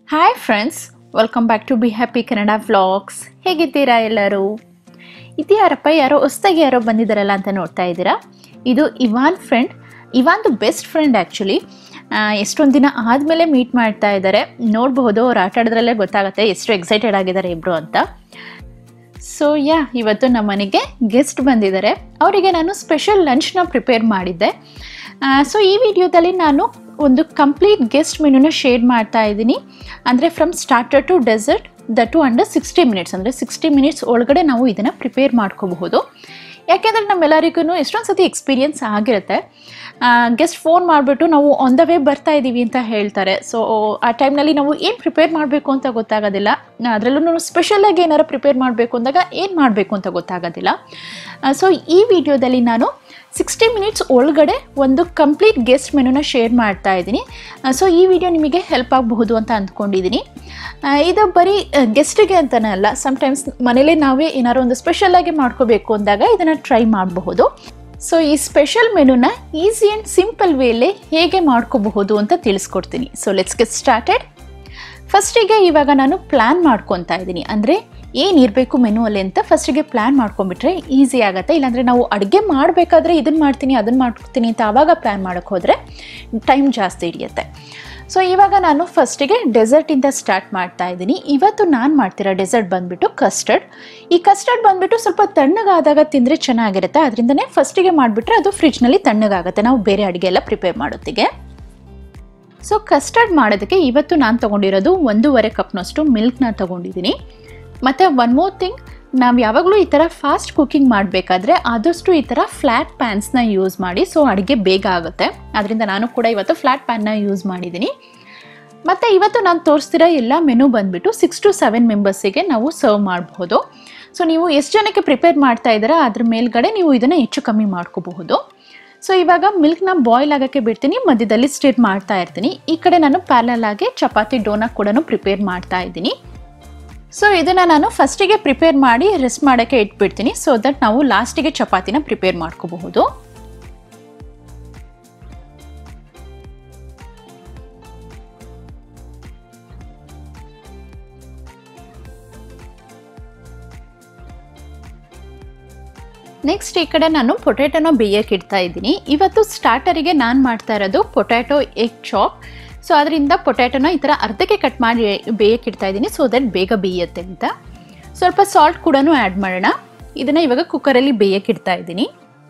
hi friends welcome back to be happy Kannada vlogs ಹೇಗಿದ್ದೀರಾ ಎಲ್ಲರೂ ಇದು ಯಾರಪ್ಪ ಯಾರೋ ಹೊಸ್ದಾಗಿ ಯಾರೋ ಬಂದಿದ್ದಾರಲ್ಲ ಅಂತ ನೋಡ್ತಾ ಇದ್ದೀರಾ ಇದು ಇವಾನ್ ಫ್ರೆಂಡ್ ಇವಾನ್ದು ಬೆಸ್ಟ್ ಫ್ರೆಂಡ್ ಆ್ಯಕ್ಚುಲಿ ಎಷ್ಟೊಂದು ದಿನ ಆದಮೇಲೆ ಮೀಟ್ ಮಾಡ್ತಾ ಇದ್ದಾರೆ ನೋಡಬಹುದು ಅವ್ರು ಆಟ ಆಡೋದ್ರಲ್ಲೇ ಗೊತ್ತಾಗುತ್ತೆ ಎಷ್ಟು ಎಕ್ಸೈಟೆಡ್ ಆಗಿದ್ದಾರೆ ಇಬ್ಬರು ಅಂತ ಸೊ ಯಾ ಇವತ್ತು ನಮ್ಮ ಮನೆಗೆ ಗೆಸ್ಟ್ ಬಂದಿದ್ದಾರೆ ಅವರಿಗೆ ನಾನು ಸ್ಪೆಷಲ್ ಲಂಚ್ನ ಪ್ರಿಪೇರ್ ಮಾಡಿದ್ದೆ ಸೊ ಈ ವಿಡಿಯೋದಲ್ಲಿ ನಾನು ಒಂದು ಕಂಪ್ಲೀಟ್ ಗೆಸ್ಟ್ ಮೆನುನ ಶೇರ್ ಮಾಡ್ತಾ ಇದ್ದೀನಿ ಅಂದರೆ from starter to dessert that too under sixty minutes ಅಂದರೆ ಸಿಕ್ಸ್ಟಿ ಮಿನಿಟ್ಸ್ ಒಳಗಡೆ ನಾವು ಇದನ್ನು ಪ್ರಿಪೇರ್ ಮಾಡ್ಕೋಬಹುದು ಯಾಕೆಂದರೆ ನಮ್ಮೆಲ್ಲರಿಗೂ ಎಷ್ಟೊಂದು ಸತಿ ಎಕ್ಸ್ಪೀರಿಯನ್ಸ್ ಆಗಿರುತ್ತೆ ಗೆಸ್ಟ್ ಫೋನ್ ಮಾಡಿಬಿಟ್ಟು ನಾವು ಆನ್ ದ ವೇ ಬರ್ತಾ ಇದ್ದೀವಿ ಅಂತ ಹೇಳ್ತಾರೆ ಸೊ ಆ ಟೈಮ್ನಲ್ಲಿ ನಾವು ಏನು ಪ್ರಿಪೇರ್ ಮಾಡಬೇಕು ಅಂತ ಗೊತ್ತಾಗೋದಿಲ್ಲ ಅದರಲ್ಲೂ ಸ್ಪೆಷಲಾಗಿ ಏನಾರು ಪ್ರಿಪೇರ್ ಮಾಡಬೇಕು ಅಂದಾಗ ಏನು ಮಾಡಬೇಕು ಅಂತ ಗೊತ್ತಾಗೋದಿಲ್ಲ ಸೊ ಈ ವಿಡಿಯೋದಲ್ಲಿ ನಾನು ಸಿಕ್ಸ್ಟಿ ಮಿನಿಟ್ಸ್ ಒಳಗಡೆ ಒಂದು ಕಂಪ್ಲೀಟ್ ಗೆಸ್ಟ್ ಮೆನುನ ಶೇರ್ ಮಾಡ್ತಾ ಇದ್ದೀನಿ ಸೊ ಈ ವಿಡಿಯೋ ನಿಮಗೆ ಹೆಲ್ಪ್ ಆಗಬಹುದು ಅಂತ ಅಂದ್ಕೊಂಡಿದ್ದೀನಿ ಆ, ಇದು ಬರೀ ಗೆಸ್ಟಿಗೆ ಅಂತಲೇ ಅಲ್ಲ ಸಮ್ಟೈಮ್ಸ್ ಮನೇಲೇ ನಾವೇ ಏನಾದ್ರು ಒಂದು ಸ್ಪೆಷಲಾಗಿ ಮಾಡ್ಕೋಬೇಕು ಅಂದಾಗ ಇದನ್ನು ಟ್ರೈ ಮಾಡಬಹುದು ಸೊ ಈ ಸ್ಪೆಷಲ್ ಮೆನುನ ಈಸಿ ಆ್ಯಂಡ್ ಸಿಂಪಲ್ ವೇಲೆ ಹೇಗೆ ಮಾಡ್ಕೋಬಹುದು ಅಂತ ತಿಳಿಸ್ಕೊಡ್ತೀನಿ ಸೊ ಲೆಟ್ಸ್ ಗೆಟ್ ಸ್ಟಾರ್ಟೆಡ್ ಫಸ್ಟಿಗೆ ಇವಾಗ ನಾನು ಪ್ಲ್ಯಾನ್ ಮಾಡ್ಕೊತಾ ಇದ್ದೀನಿ ಅಂದರೆ ಏನಿರಬೇಕು ಮೆನು ಅಲ್ಲಿ ಅಂತ ಫಸ್ಟಿಗೆ ಪ್ಲ್ಯಾನ್ ಮಾಡ್ಕೊಂಡ್ಬಿಟ್ರೆ ಈಸಿ ಆಗುತ್ತೆ ಇಲ್ಲಾಂದರೆ ನಾವು ಅಡುಗೆ ಮಾಡಬೇಕಾದ್ರೆ ಇದನ್ನು ಮಾಡ್ತೀನಿ ಅದನ್ನು ಮಾಡ್ತೀನಿ ಅಂತ ಆವಾಗ ಪ್ಲ್ಯಾನ್ ಮಾಡೋಕ್ಕೆ ಹೋದರೆ ಟೈಮ್ ಜಾಸ್ತಿ ಹಿಡಿಯುತ್ತೆ ಸೊ ಇವಾಗ ನಾನು ಫಸ್ಟಿಗೆ ಡೆಸರ್ಟಿಂದ ಸ್ಟಾರ್ಟ್ ಮಾಡ್ತಾ ಇದ್ದೀನಿ ಇವತ್ತು ನಾನು ಮಾಡ್ತಿರೋ ಡೆಸರ್ಟ್ ಬಂದುಬಿಟ್ಟು ಕಸ್ಟರ್ಡ್ ಈ ಕಸ್ಟರ್ಡ್ ಬಂದುಬಿಟ್ಟು ಸ್ವಲ್ಪ ತಣ್ಣಗಾದಾಗ ತಿಂದರೆ ಚೆನ್ನಾಗಿರುತ್ತೆ ಅದರಿಂದನೇ ಫಸ್ಟಿಗೆ ಮಾಡಿಬಿಟ್ರೆ ಅದು ಫ್ರಿಜ್ನಲ್ಲಿ ತಣ್ಣಗಾಗುತ್ತೆ ನಾವು ಬೇರೆ ಅಡುಗೆ ಎಲ್ಲ ಪ್ರಿಪೇರ್ ಮಾಡೋತ್ತಿಗೆ ಸೊ ಕಸ್ಟರ್ಡ್ ಮಾಡೋದಕ್ಕೆ ಇವತ್ತು ನಾನು ತೊಗೊಂಡಿರೋದು ಒಂದೂವರೆ ಕಪ್ನಷ್ಟು ಮಿಲ್ಕ್ನ ತೊಗೊಂಡಿದ್ದೀನಿ ಮತ್ತು ಒನ್ ಮೋರ್ ಥಿಂಗ್ ನಾವು ಯಾವಾಗಲೂ ಈ ಥರ ಫಾಸ್ಟ್ ಕುಕ್ಕಿಂಗ್ ಮಾಡಬೇಕಾದ್ರೆ ಆದಷ್ಟು ಈ ಥರ ಫ್ಲ್ಯಾಟ್ ಪ್ಯಾನ್ಸ್ನ ಯೂಸ್ ಮಾಡಿ ಸೊ ಅಡುಗೆ ಬೇಗ ಆಗುತ್ತೆ ಅದರಿಂದ ನಾನು ಕೂಡ ಇವತ್ತು ಫ್ಲ್ಯಾಟ್ ಪ್ಯಾನ್ನ ಯೂಸ್ ಮಾಡಿದ್ದೀನಿ ಮತ್ತು ಇವತ್ತು ನಾನು ತೋರಿಸ್ತಿರೋ ಎಲ್ಲ ಮೆನು ಬಂದುಬಿಟ್ಟು ಸಿಕ್ಸ್ ಟು ಸೆವೆನ್ ಮೆಂಬರ್ಸಿಗೆ ನಾವು ಸರ್ವ್ ಮಾಡಬಹುದು ಸೊ ನೀವು ಎಷ್ಟು ಜನಕ್ಕೆ ಪ್ರಿಪೇರ್ ಮಾಡ್ತಾ ಇದ್ದೀರಾ ಅದ್ರ ಮೇಲ್ಗಡೆ ನೀವು ಇದನ್ನು ಹೆಚ್ಚು ಕಮ್ಮಿ ಮಾಡ್ಕೋಬಹುದು ಸೊ ಇವಾಗ ಮಿಲ್ಕ್ನ ಬಾಯ್ಲ್ ಆಗೋಕ್ಕೆ ಬಿಡ್ತೀನಿ ಮಧ್ಯದಲ್ಲಿ ಸ್ಟಿರ್ ಮಾಡ್ತಾ ಇರ್ತೀನಿ ಈ ಕಡೆ ನಾನು ಪ್ಯಾರಲ್ ಆಗಿ ಚಪಾತಿ ಡೋನ ಕೂಡ ಪ್ರಿಪೇರ್ ಮಾಡ್ತಾ ಇದ್ದೀನಿ ಸೊ ಇದನ್ನು ನಾನು ಫಸ್ಟಿಗೆ ಪ್ರಿಪೇರ್ ಮಾಡಿ ರೆಸ್ಟ್ ಮಾಡೋಕ್ಕೆ ಇಟ್ಬಿಡ್ತೀನಿ ಸೊ ದಟ್ ನಾವು ಲಾಸ್ಟಿಗೆ ಚಪಾತಿನ ಪ್ರಿಪೇರ್ ಮಾಡ್ಕೋಬಹುದು ನೆಕ್ಸ್ಟ್ ಈ ಕಡೆ ನಾನು ಪೊಟ್ಯಾಟೊನ ಬೇಯಕ್ಕೆ ಇಡ್ತಾ ಇದ್ದೀನಿ ಇವತ್ತು ಸ್ಟಾರ್ಟರಿಗೆ ನಾನು ಮಾಡ್ತಾ ಇರೋದು ಪೊಟ್ಯಾಟೊ ಎಗ್ ಚಾಪ್ ಸೊ ಅದರಿಂದ ಪೊಟ್ಯಾಟೊನ ಈ ಥರ ಅರ್ಧಕ್ಕೆ ಕಟ್ ಮಾಡಿ ಬೇಯಕ್ಕೆ ಇಡ್ತಾ ಇದ್ದೀನಿ ಸೊ ದಟ್ ಬೇಗ ಬೇಯುತ್ತೆ ಅಂತ ಸ್ವಲ್ಪ ಸಾಲ್ಟ್ ಕೂಡ ಆ್ಯಡ್ ಮಾಡೋಣ ಇದನ್ನು ಇವಾಗ ಕುಕ್ಕರಲ್ಲಿ ಬೇಯಕ್ಕೆ ಇಡ್ತಾ ಇದ್ದೀನಿ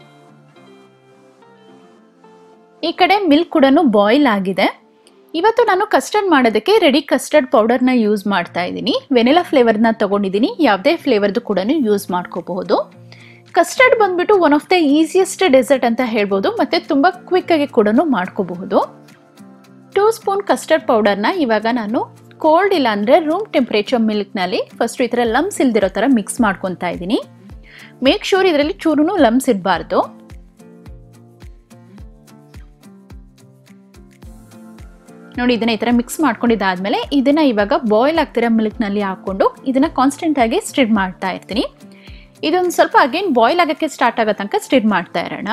ಈ ಕಡೆ ಮಿಲ್ಕ್ ಕೂಡ ಬಾಯ್ಲ್ ಆಗಿದೆ ಇವತ್ತು ನಾನು ಕಸ್ಟರ್ಡ್ ಮಾಡೋದಕ್ಕೆ ರೆಡಿ ಕಸ್ಟರ್ಡ್ ಪೌಡರ್ನ ಯೂಸ್ ಮಾಡ್ತಾ ಇದ್ದೀನಿ ವೆನಿಲಾ ಫ್ಲೇವರ್ನ ತೊಗೊಂಡಿದ್ದೀನಿ ಯಾವುದೇ ಫ್ಲೇವರ್ದು ಕೂಡ ಯೂಸ್ ಮಾಡ್ಕೋಬಹುದು ಕಸ್ಟರ್ಡ್ ಬಂದ್ಬಿಟ್ಟು one of the easiest dessert ಅಂತ ಹೇಳ್ಬೋದು ಮತ್ತು ತುಂಬ ಕ್ವಿಕ್ಕಾಗಿ ಕೂಡ ಮಾಡ್ಕೋಬಹುದು ಟೂ ಸ್ಪೂನ್ ಕಸ್ಟರ್ಡ್ ಪೌಡರ್ನ ಇವಾಗ ನಾನು ಕೋಲ್ಡ್ ಇಲ್ಲ ಅಂದರೆ ರೂಮ್ ಟೆಂಪ್ರೇಚರ್ ಮಿಲ್ಕ್ನಲ್ಲಿ ಫಸ್ಟ್ ಈ ಥರ ಲಮ್ಸ್ ಇಲ್ದಿರೋ ಥರ ಮಿಕ್ಸ್ ಮಾಡ್ಕೊತಾ ಇದ್ದೀನಿ ಮೇಕ್ ಶೂರ್ ಇದರಲ್ಲಿ ಚೂರು ಲಮ್ಸ್ ಇರಬಾರ್ದು ನೋಡಿ ಇದನ್ನ ಈ ಥರ ಮಿಕ್ಸ್ ಮಾಡ್ಕೊಂಡಿದ್ದಾದ್ಮೇಲೆ ಇದನ್ನ ಇವಾಗ ಬಾಯ್ಲ್ ಆಗ್ತಿರೋ ಮಿಲ್ಕ್ನಲ್ಲಿ ಹಾಕ್ಕೊಂಡು ಇದನ್ನ ಕಾನ್ಸ್ಟೆಂಟ್ ಆಗಿ ಸ್ಟಿರ್ ಮಾಡ್ತಾ ಇರ್ತೀನಿ ಇದೊಂದು ಸ್ವಲ್ಪ ಅಗೇನ್ ಬಾಯ್ಲ್ ಆಗೋಕ್ಕೆ ಸ್ಟಾರ್ಟ್ ಆಗೋ ತನಕ ಸ್ಟಿರ್ ಮಾಡ್ತಾ ಇರೋಣ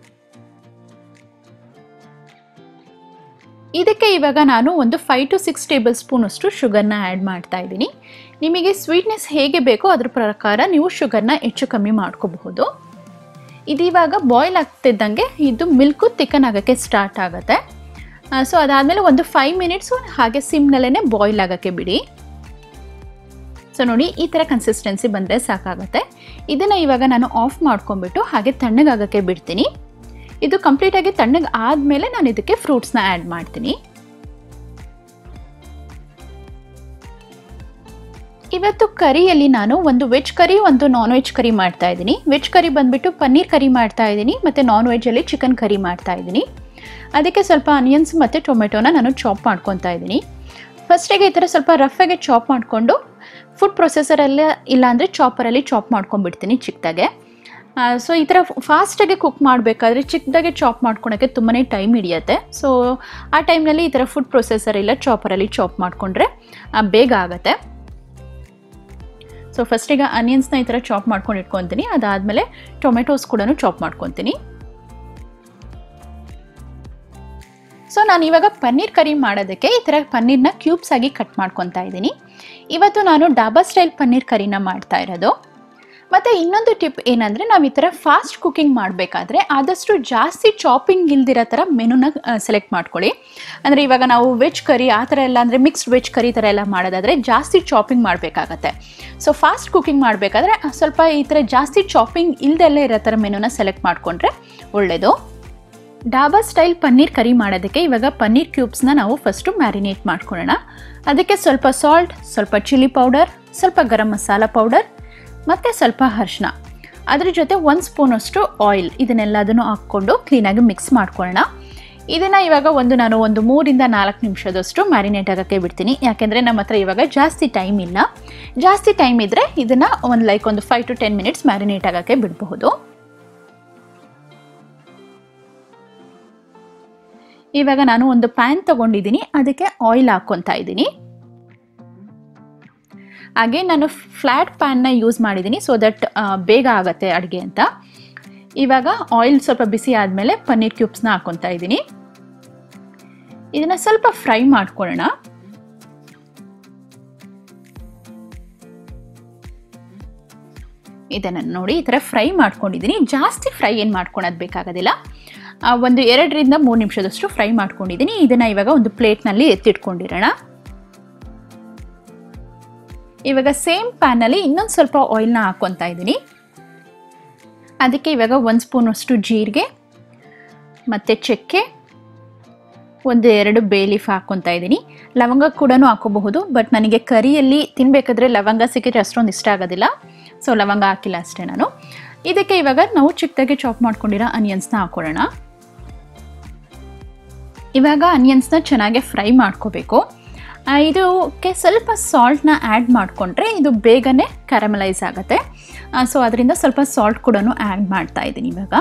ಇದಕ್ಕೆ ಇವಾಗ ನಾನು ಒಂದು five to six tablespoon ಅಷ್ಟು ಶುಗರ್ನ ಆ್ಯಡ್ ಮಾಡ್ತಾ ಇದ್ದೀನಿ ನಿಮಗೆ ಸ್ವೀಟ್ನೆಸ್ ಹೇಗೆ ಬೇಕೋ ಅದ್ರ ಪ್ರಕಾರ ನೀವು ಶುಗರ್ನ ಹೆಚ್ಚು ಕಮ್ಮಿ ಮಾಡ್ಕೋಬಹುದು ಇದಿವಾಗ ಬಾಯ್ಲ್ ಆಗ್ತಿದ್ದಂಗೆ ಇದು ಮಿಲ್ಕು ತಿಕ್ಕನ್ ಆಗೋಕ್ಕೆ ಸ್ಟಾರ್ಟ್ ಆಗುತ್ತೆ ಸೊ ಅದಾದಮೇಲೆ ಒಂದು ಫೈವ್ ಮಿನಿಟ್ಸು ಹಾಗೆ ಸಿಮ್ನಲ್ಲೇ ಬಾಯ್ಲ್ ಆಗೋಕ್ಕೆ ಬಿಡಿ ಸೊ ನೋಡಿ ಈ ಥರ ಕನ್ಸಿಸ್ಟೆನ್ಸಿ ಬಂದರೆ ಸಾಕಾಗುತ್ತೆ ಇದನ್ನು ಇವಾಗ ನಾನು ಆಫ್ ಮಾಡ್ಕೊಂಡ್ಬಿಟ್ಟು ಹಾಗೆ ತಣ್ಣಗಾಗೋಕ್ಕೆ ಬಿಡ್ತೀನಿ ಇದು ಕಂಪ್ಲೀಟಾಗಿ ತಣ್ಣಗೆ ಆದಮೇಲೆ ನಾನು ಇದಕ್ಕೆ ಫ್ರೂಟ್ಸ್ನ ಆ್ಯಡ್ ಮಾಡ್ತೀನಿ ಇವತ್ತು ಕರಿಯಲ್ಲಿ ನಾನು ಒಂದು ವೆಜ್ ಕರಿ ಒಂದು ನಾನ್ ವೆಜ್ ಕರಿ ಮಾಡ್ತಾ ಇದ್ದೀನಿ ವೆಜ್ ಕರಿ ಬಂದುಬಿಟ್ಟು ಪನ್ನೀರ್ ಕರಿ ಮಾಡ್ತಾ ಇದ್ದೀನಿ ಮತ್ತು ನಾನ್ ವೆಜ್ಜಲ್ಲಿ ಚಿಕನ್ ಕರಿ ಮಾಡ್ತಾ ಇದ್ದೀನಿ ಅದಕ್ಕೆ ಸ್ವಲ್ಪ ಆನಿಯನ್ಸ್ ಮತ್ತು ಟೊಮೆಟೊನ ನಾನು ಚಾಪ್ ಮಾಡ್ಕೊತಾ ಇದ್ದೀನಿ ಫಸ್ಟಿಗೆ ಈ ಥರ ಸ್ವಲ್ಪ ರಫಾಗೆ ಚಾಪ್ ಮಾಡಿಕೊಂಡು ಫುಡ್ ಪ್ರೊಸೆಸರಲ್ಲೇ ಇಲ್ಲಾಂದರೆ ಚಾಪರಲ್ಲಿ ಚಾಪ್ ಮಾಡ್ಕೊಂಡ್ಬಿಡ್ತೀನಿ ಚಿಕ್ಕದಾಗೆ ಸೊ ಈ ಥರ ಫಾಸ್ಟಾಗಿ ಕುಕ್ ಮಾಡಬೇಕಾದ್ರೆ ಚಿಕ್ಕದಾಗೆ ಚಾಪ್ ಮಾಡ್ಕೊಳಕ್ಕೆ ತುಂಬಾ ಟೈಮ್ ಹಿಡಿಯುತ್ತೆ ಸೊ ಆ ಟೈಮ್ನಲ್ಲಿ ಈ ಥರ ಫುಡ್ ಪ್ರೊಸೆಸರ್ ಇಲ್ಲ ಚಾಪರಲ್ಲಿ ಚಾಪ್ ಮಾಡಿಕೊಂಡ್ರೆ ಬೇಗ ಆಗುತ್ತೆ ಸೊ ಫಸ್ಟಿಗೆ ಆನಿಯನ್ಸ್ನ ಈ ಥರ ಚಾಪ್ ಮಾಡ್ಕೊಂಡು ಇಟ್ಕೊತೀನಿ ಅದಾದಮೇಲೆ ಟೊಮೆಟೊಸ್ ಕೂಡ ಚಾಪ್ ಮಾಡ್ಕೊತೀನಿ ಸೊ ನಾನು ಇವಾಗ ಪನ್ನೀರ್ ಕರಿ ಮಾಡೋದಕ್ಕೆ ಈ ಥರ ಪನ್ನೀರ್ನ ಕ್ಯೂಬ್ಸ್ ಆಗಿ ಕಟ್ ಮಾಡ್ಕೊತಾ ಇದ್ದೀನಿ ಇವತ್ತು ನಾನು ಡಾಬಾ ಸ್ಟೈಲ್ ಪನ್ನೀರ್ ಕರಿನ ಮಾಡ್ತಾ ಇರೋದು ಮತ್ತು ಇನ್ನೊಂದು ಟಿಪ್ ಏನಂದರೆ ನಾವು ಈ ಥರ ಫಾಸ್ಟ್ ಕುಕಿಂಗ್ ಮಾಡಬೇಕಾದ್ರೆ ಆದಷ್ಟು ಜಾಸ್ತಿ ಚಾಪಿಂಗ್ ಇಲ್ದಿರೋ ಥರ ಮೆನುನ ಸೆಲೆಕ್ಟ್ ಮಾಡ್ಕೊಳ್ಳಿ ಅಂದರೆ ಇವಾಗ ನಾವು ವೆಜ್ ಕರಿ ಆ ಥರ ಎಲ್ಲ ಅಂದರೆ ಮಿಕ್ಸ್ಡ್ ವೆಜ್ ಕರಿ ಥರ ಎಲ್ಲ ಮಾಡೋದಾದರೆ ಜಾಸ್ತಿ ಚಾಪಿಂಗ್ ಮಾಡಬೇಕಾಗತ್ತೆ ಸೊ ಫಾಸ್ಟ್ ಕುಕಿಂಗ್ ಮಾಡಬೇಕಾದ್ರೆ ಸ್ವಲ್ಪ ಈ ಥರ ಜಾಸ್ತಿ ಚಾಪಿಂಗ್ ಇಲ್ದೆಲ್ಲ ಇರೋ ಥರ ಮೆನುನ ಸೆಲೆಕ್ಟ್ ಮಾಡಿಕೊಂಡ್ರೆ ಒಳ್ಳೆಯದು ಡಾಬಾ ಸ್ಟೈಲ್ ಪನ್ನೀರ್ ಕರಿ ಮಾಡೋದಕ್ಕೆ ಇವಾಗ ಪನ್ನೀರ್ ಕ್ಯೂಬ್ಸ್ನ ನಾವು ಫಸ್ಟು ಮ್ಯಾರಿನೇಟ್ ಮಾಡ್ಕೊಳ್ಳೋಣ ಅದಕ್ಕೆ ಸ್ವಲ್ಪ ಸಾಲ್ಟ್ ಸ್ವಲ್ಪ ಚಿಲ್ಲಿ ಪೌಡರ್ ಸ್ವಲ್ಪ ಗರಂ ಮಸಾಲ ಪೌಡರ್ ಮತ್ತು ಸ್ವಲ್ಪ ಅರಿಶಿನ ಅದ್ರ ಜೊತೆ ಒಂದು ಸ್ಪೂನಷ್ಟು ಆಯಿಲ್ ಇದನ್ನೆಲ್ಲದನ್ನು ಹಾಕ್ಕೊಂಡು ಕ್ಲೀನಾಗಿ ಮಿಕ್ಸ್ ಮಾಡ್ಕೊಳ್ಳೋಣ ಇದನ್ನು ಇವಾಗ ಒಂದು ನಾನು ಒಂದು ಮೂರಿಂದ ನಾಲ್ಕು ನಿಮಿಷದಷ್ಟು ಮ್ಯಾರಿನೇಟ್ ಆಗೋಕ್ಕೆ ಬಿಡ್ತೀನಿ ಯಾಕೆಂದರೆ ನಮ್ಮ ಹತ್ರ ಇವಾಗ ಜಾಸ್ತಿ ಟೈಮ್ ಇಲ್ಲ ಜಾಸ್ತಿ ಟೈಮ್ ಇದ್ದರೆ ಇದನ್ನು ಒಂದು ಲೈಕ್ ಒಂದು five to ten minutes marinate ಆಗೋಕ್ಕೆ ಬಿಡಬಹುದು ಇವಾಗ ನಾನು ಒಂದು ಪ್ಯಾನ್ ತಗೊಂಡಿದ್ದೀನಿ ಅದಕ್ಕೆ ಆಯಿಲ್ ಹಾಕ್ಕೊತಾ ಇದ್ದೀನಿ ಹಾಗೆ ನಾನು ಫ್ಲ್ಯಾಟ್ ಪ್ಯಾನ್ನ ಯೂಸ್ ಮಾಡಿದ್ದೀನಿ ಸೊ ದಟ್ ಬೇಗ ಆಗುತ್ತೆ ಅಡುಗೆ ಅಂತ ಇವಾಗ ಆಯಿಲ್ ಸ್ವಲ್ಪ ಬಿಸಿ ಆದಮೇಲೆ ಪನ್ನೀರ್ ಕ್ಯೂಬ್ಸ್ನ ಹಾಕ್ಕೊತಾ ಇದ್ದೀನಿ ಇದನ್ನು ಸ್ವಲ್ಪ ಫ್ರೈ ಮಾಡ್ಕೊಳ್ಳೋಣ ಇದನ್ನು ನೋಡಿ ಈ ಥರ ಫ್ರೈ ಮಾಡ್ಕೊಂಡಿದ್ದೀನಿ ಜಾಸ್ತಿ ಫ್ರೈ ಏನು ಮಾಡ್ಕೊಳೋದು ಬೇಕಾಗೋದಿಲ್ಲ ಒಂದು ಎರಡರಿಂದ ಮೂರು ನಿಮಿಷದಷ್ಟು ಫ್ರೈ ಮಾಡ್ಕೊಂಡಿದ್ದೀನಿ ಇದನ್ನು ಇವಾಗ ಒಂದು ಪ್ಲೇಟ್ನಲ್ಲಿ ಎತ್ತಿಟ್ಕೊಂಡಿರೋಣ ಇವಾಗ ಸೇಮ್ ಪ್ಯಾನಲ್ಲಿ ಇನ್ನೊಂದು ಸ್ವಲ್ಪ ಆಯಿಲ್ನ ಹಾಕ್ಕೊತಾ ಇದ್ದೀನಿ ಅದಕ್ಕೆ ಇವಾಗ ಒಂದು ಸ್ಪೂನಷ್ಟು ಜೀರಿಗೆ ಮತ್ತು ಚಕ್ಕೆ ಒಂದು ಎರಡು ಬೇಲೀಫ್ ಹಾಕ್ಕೊತಾ ಇದ್ದೀನಿ ಲವಂಗ ಕೂಡ ಹಾಕೋಬಹುದು ಬಟ್ ನನಗೆ ಕರಿಯಲ್ಲಿ ತಿನ್ನಬೇಕಾದ್ರೆ ಲವಂಗ ಸಿಕ್ಕಿದ್ರೆ ಅಷ್ಟೊಂದು ಇಷ್ಟ ಆಗೋದಿಲ್ಲ ಸೊ ಲವಂಗ ಹಾಕಿಲ್ಲ ಅಷ್ಟೇ ನಾನು ಇದಕ್ಕೆ ಇವಾಗ ನಾವು ಚಿಕ್ಕದಾಗಿ ಚಾಪ್ ಮಾಡ್ಕೊಂಡಿರೋ ಅನಿಯನ್ಸ್ನ ಹಾಕೊಳ್ಳೋಣ ಇವಾಗ ಅನಿಯನ್ಸ್ನ ಚೆನ್ನಾಗಿ ಫ್ರೈ ಮಾಡ್ಕೋಬೇಕು ಇದಕ್ಕೆ ಸ್ವಲ್ಪ ಸಾಲ್ಟ್ನ ಆ್ಯಡ್ ಮಾಡಿಕೊಂಡ್ರೆ ಇದು ಬೇಗನೆ ಕ್ಯಾರಮಲೈಸ್ ಆಗುತ್ತೆ ಸೊ ಅದರಿಂದ ಸ್ವಲ್ಪ ಸಾಲ್ಟ್ ಕೂಡ ಆ್ಯಡ್ ಮಾಡ್ತಾ ಇದ್ದೀನಿ ಇವಾಗ